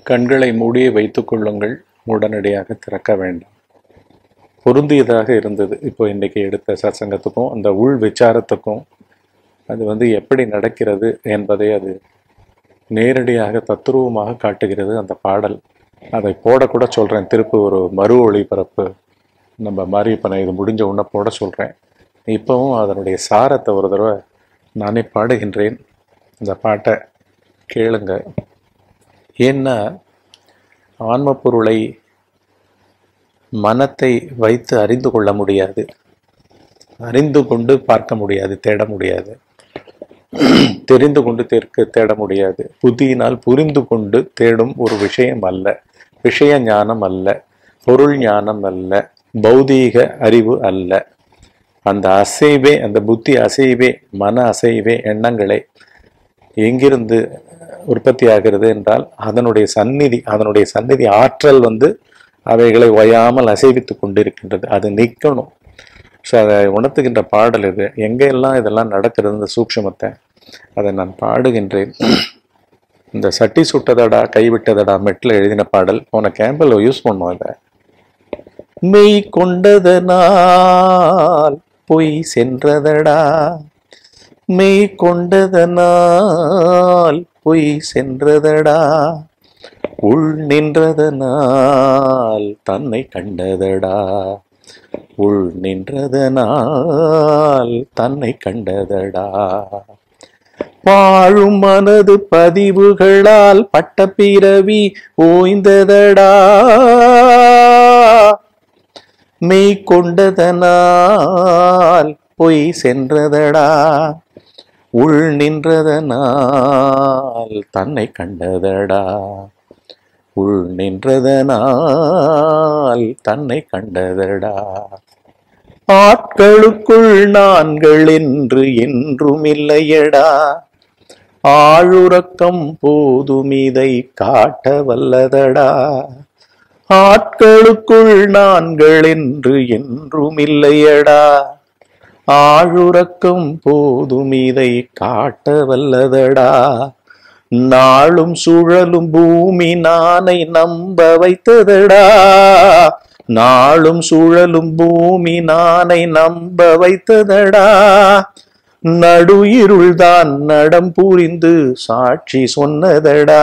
கண்களை மூடியே வைத்துக் கொள்ளுங்கள் உடனடியாக திறக்க வேண்டாம் பொருந்தியதாக இருந்தது இப்போ இன்னைக்கு எடுத்த சத்சங்கத்துக்கும் அந்த உள் விசாரத்துக்கும் அது வந்து எப்படி நடக்கிறது என்பதை அது நேரடியாக தத்துருவமாக காட்டுகிறது அந்த பாடல் அதை போடக்கூட சொல்கிறேன் திருப்பி ஒரு மறு ஒளிபரப்பு நம்ம மாரியப்பனை இது முடிஞ்ச உடனே போட சொல்கிறேன் இப்போவும் அதனுடைய சாரத்தை ஒரு தடவை நானே பாடுகின்றேன் இந்த பாட்டை கேளுங்க ஏன்னா ஆன்ம பொருளை மனத்தை வைத்து அறிந்து கொள்ள முடியாது அறிந்து கொண்டு பார்க்க முடியாது தேட முடியாது தெரிந்து கொண்டு தேர்க்க தேட முடியாது புத்தியினால் புரிந்து கொண்டு தேடும் ஒரு விஷயம் அல்ல விஷய ஞானம் அல்ல பொருள் ஞானம் அல்ல பௌதீக அறிவு அல்ல அந்த அசைவே அந்த புத்தி அசைவே மன அசைவே எண்ணங்களே எங்கிருந்து உற்பத்தி ஆகிறது என்றால் அதனுடைய சந்நிதி அதனுடைய சந்நிதி ஆற்றல் வந்து அவைகளை ஓயாமல் அசைவித்து கொண்டிருக்கின்றது அது நிற்கணும் ஸோ அதை உணர்த்துகின்ற பாடல் இது எங்கெல்லாம் இதெல்லாம் நடக்கிறது இந்த சூக்ஷமத்தை அதை நான் பாடுகின்றேன் இந்த சட்டி சுட்டதடா கைவிட்டதடா மெட்டில் எழுதின பாடல் போன கேம்பில் யூஸ் பண்ணோம் இதை மெய் கொண்டதனால் பொய் சென்றதடா மெய் கொண்டதனால் பொய் சென்றதடா உள் நின்றதனால் தன்னை கண்டதடா உள் நின்றதனால் தன்னை கண்டதடா வாழும் மனது பதிவுகளால் பட்ட பிறவி ஓய்ந்ததடா மெய் கொண்டதனால் பொய் சென்றதடா உள் நின்றதனால் தன்னை கண்டதடா உள் நின்றதனால் தன்னை கண்டதடா ஆட்களுக்குள் நான்கள் என்று என்றும் இல்லையடா ஆழுறக்கம் போதும் இதை காட்ட வல்லதடா ஆட்களுக்குள் நான்கள் என்று என்றும் இல்லையடா ஆழுறக்கம் போதும் இதை காட்ட வல்லதடா நாளும் சுழலும் பூமி நானை நம்ப வைத்ததடா நாளும் சுழலும் பூமி நானை நம்ப வைத்ததடா நடு இருள்தான் நடம் புரிந்து சாட்சி சொன்னதடா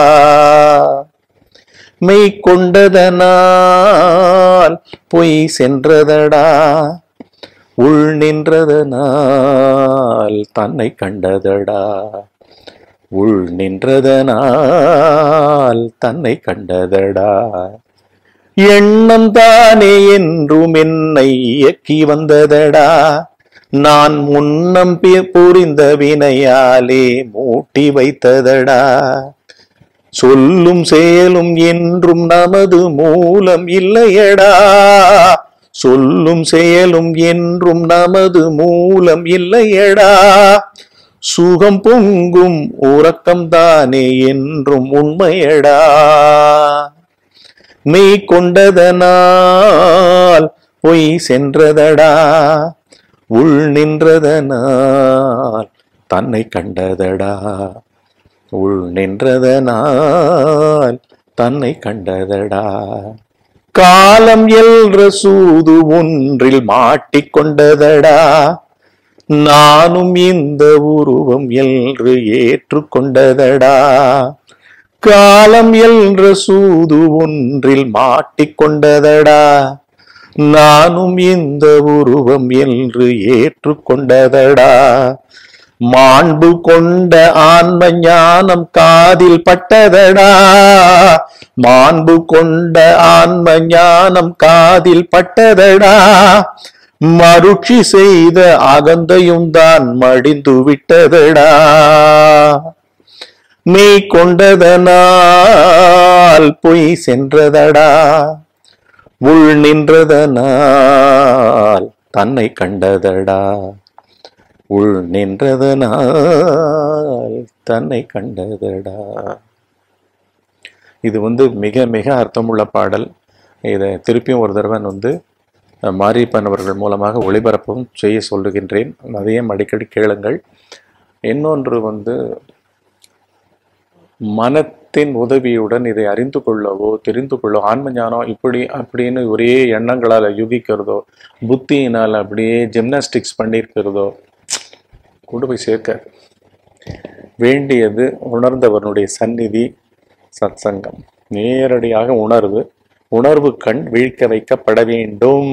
மெய் கொண்டதனால் பொய் சென்றதடா உள் நின்றதனால் தன்னை கண்டதடா உள் நின்றதனால் தன்னை கண்டதடா எண்ணம் தானே என்றும் என்னை இயக்கி வந்ததடா நான் முன்னம் பி- புரிந்த வினையாலே மூட்டி வைத்ததடா சொல்லும் செயலும் என்றும் நமது மூலம் இல்லையடா சொல்லும் செயலும் என்றும் நமது மூலம் இல்லையடா சுகம் பொங்கும் உறக்கம் தானே என்றும் உண்மையடா மெய் கொண்டதனால் பொய் சென்றதடா உள் நின்றதனால் தன்னை கண்டதடா உள் நின்றதனால் தன்னை கண்டதடா காலம் எல்ற சூது ஒன்றில் மாட்டிக்கொண்டதடா நானும் இந்த உருவம் என்று ஏற்றுக்கொண்டதடா காலம் என்ற சூது ஒன்றில் மாட்டிக்கொண்டதடா நானும் இந்த உருவம் என்று ஏற்றுக்கொண்டதடா மாண்பு கொண்ட ஆன்ம ஞானம் காதில் பட்டதடா மாண்பு கொண்ட ஆன்ம ஞானம் காதில் பட்டதடா மருட்சி செய்த அகந்தையும் தான் மடிந்து விட்டதடா மெய் கொண்டதனால் பொய் சென்றதடா உள் நின்றதனால் தன்னை கண்டதடா உள் நின்றதனால் தன்னை கண்டதடா இது வந்து மிக மிக அர்த்தமுள்ள பாடல் இதை திருப்பியும் ஒரு தடவை நான் வந்து அஹ், மாரியப்பன் அவர்கள் மூலமாக ஒளிபரப்பும் செய்ய சொல்லுகின்றேன் அதையும் அடிக்கடி கேளுங்கள் இன்னொன்று வந்து மனத்தின் உதவியுடன் இதை அறிந்து கொள்ளவோ தெரிந்து கொள்ளவோ ஆன்ம ஞானம் இப்படி அப்படின்னு ஒரே எண்ணங்களால் யுகிக்கிறதோ புத்தியினால் அப்படியே ஜிம்னாஸ்டிக்ஸ் பண்ணியிருக்கிறதோ கொண்டு போய் சேர்க்காது வேண்டியது உணர்ந்தவனுடைய சந்நிதி சத்சங்கம் நேரடியாக உணர்வு உணர்வு கண் விழிக்க வைக்கப்பட வேண்டும்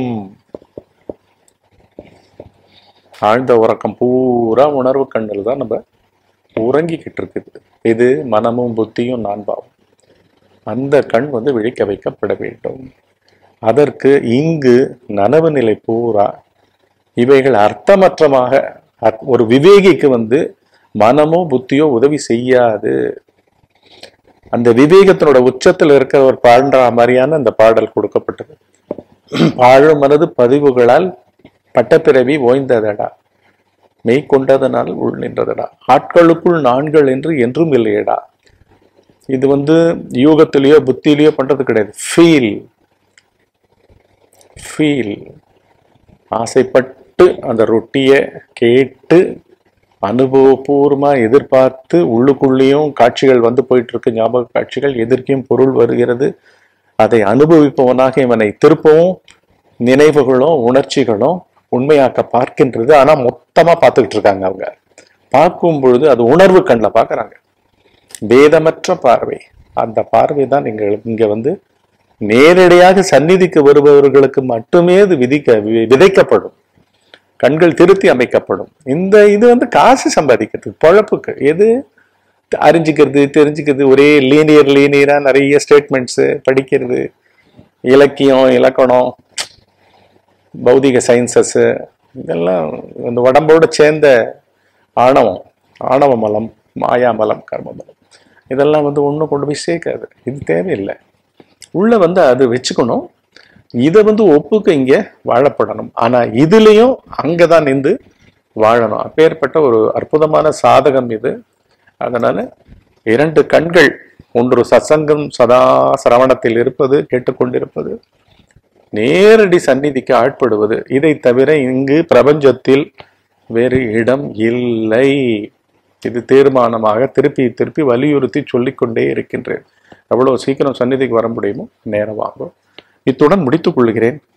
ஆழ்ந்த உறக்கம் பூரா உணர்வு கண்ணில் தான் நம்ம உறங்கிக்கிட்டு இருக்குது இது மனமும் புத்தியும் நான்பாவும் அந்த கண் வந்து விழிக்க வைக்கப்பட வேண்டும் அதற்கு இங்கு நனவு நிலை பூரா இவைகள் அர்த்தமற்றமாக அத்- ஒரு விவேகிக்கு வந்து மனமோ புத்தியோ உதவி செய்யாது அந்த விவேகத்தினோட உச்சத்தில் இருக்கிறவர் பாடுற மாதிரியான அந்த பாடல் கொடுக்கப்பட்டது பாழும் மனது பதிவுகளால் பட்டப்பிறவி ஓய்ந்ததடா மெய் கொண்டதனால் உள் நின்றதடா ஆட்களுக்குள் நான்கள் என்று என்றும் இல்லையடா இது வந்து யூகத்திலேயோ புத்தியிலேயோ பண்றது கிடையாது ஃபீல் ஃபீல் ஆசைப்பட்டு அந்த ரொட்டியை கேட்டு அனுபவபூர்வமா எதிர்பார்த்து உள்ளுக்குள்ளேயும் காட்சிகள் வந்து போயிட்டு இருக்கு ஞாபக காட்சிகள் எதிர்க்கையும் பொருள் வருகிறது அதை அனுபவிப்பவனாக இவனை திருப்பவும் நினைவுகளும் உணர்ச்சிகளும் உண்மையாக்க பார்க்கின்றது ஆனா மொத்தமா பார்த்துக்கிட்டு இருக்காங்க அவங்க பார்க்கும் பொழுது அது உணர்வு கண்ணில் பார்க்கறாங்க வேதமற்ற பார்வை அந்த பார்வை தான் இங்க இங்க வந்து நேரடியாக சந்நிதிக்கு வருபவர்களுக்கு மட்டுமே இது விதிக்க வி- விதைக்கப்படும் கண்கள் திருத்தி அமைக்கப்படும் இந்த இது வந்து காசு சம்பாதிக்கிறதுக்கு பொழப்புக்கு எது அறிஞ்சிக்கிறது தெரிஞ்சுக்கிறது ஒரே லீனியர் லீனியரா நிறைய ஸ்டேட்மெண்ட்ஸ் படிக்கிறது இலக்கியம் இலக்கணம் பௌதிக சயின்சஸ் இதெல்லாம் இந்த உடம்போட சேர்ந்த ஆணவம் ஆணவ மலம் மாயா மலம் கர்ம மலம் இதெல்லாம் வந்து ஒன்றும் கொண்டு போய் சேர்க்காது இது தேவையில்லை உள்ள வந்து அது வச்சுக்கணும் இதை வந்து ஒப்புக்கு இங்க வாழப்படணும் ஆனா இதுலயும் அங்கதான் நின்று வாழணும் அப்பேற்பட்ட ஒரு அற்புதமான சாதகம் இது அதனால இரண்டு கண்கள் ஒன்று சத்சங்கம் சதா சிரவணத்தில் இருப்பது கேட்டுக்கொண்டிருப்பது நேரடி சந்நிதிக்கு ஆட்படுவது இதை தவிர இங்கு பிரபஞ்சத்தில் வேறு இடம் இல்லை இது தீர்மானமாக திருப்பி திருப்பி வலியுறுத்தி சொல்லிக்கொண்டே இருக்கின்றேன் எவ்வளவு சீக்கிரம் சந்நிதிக்கு வர முடியுமோ நேரம் ஆகும் இத்துடன் முடித்துக் கொள்கிறேன்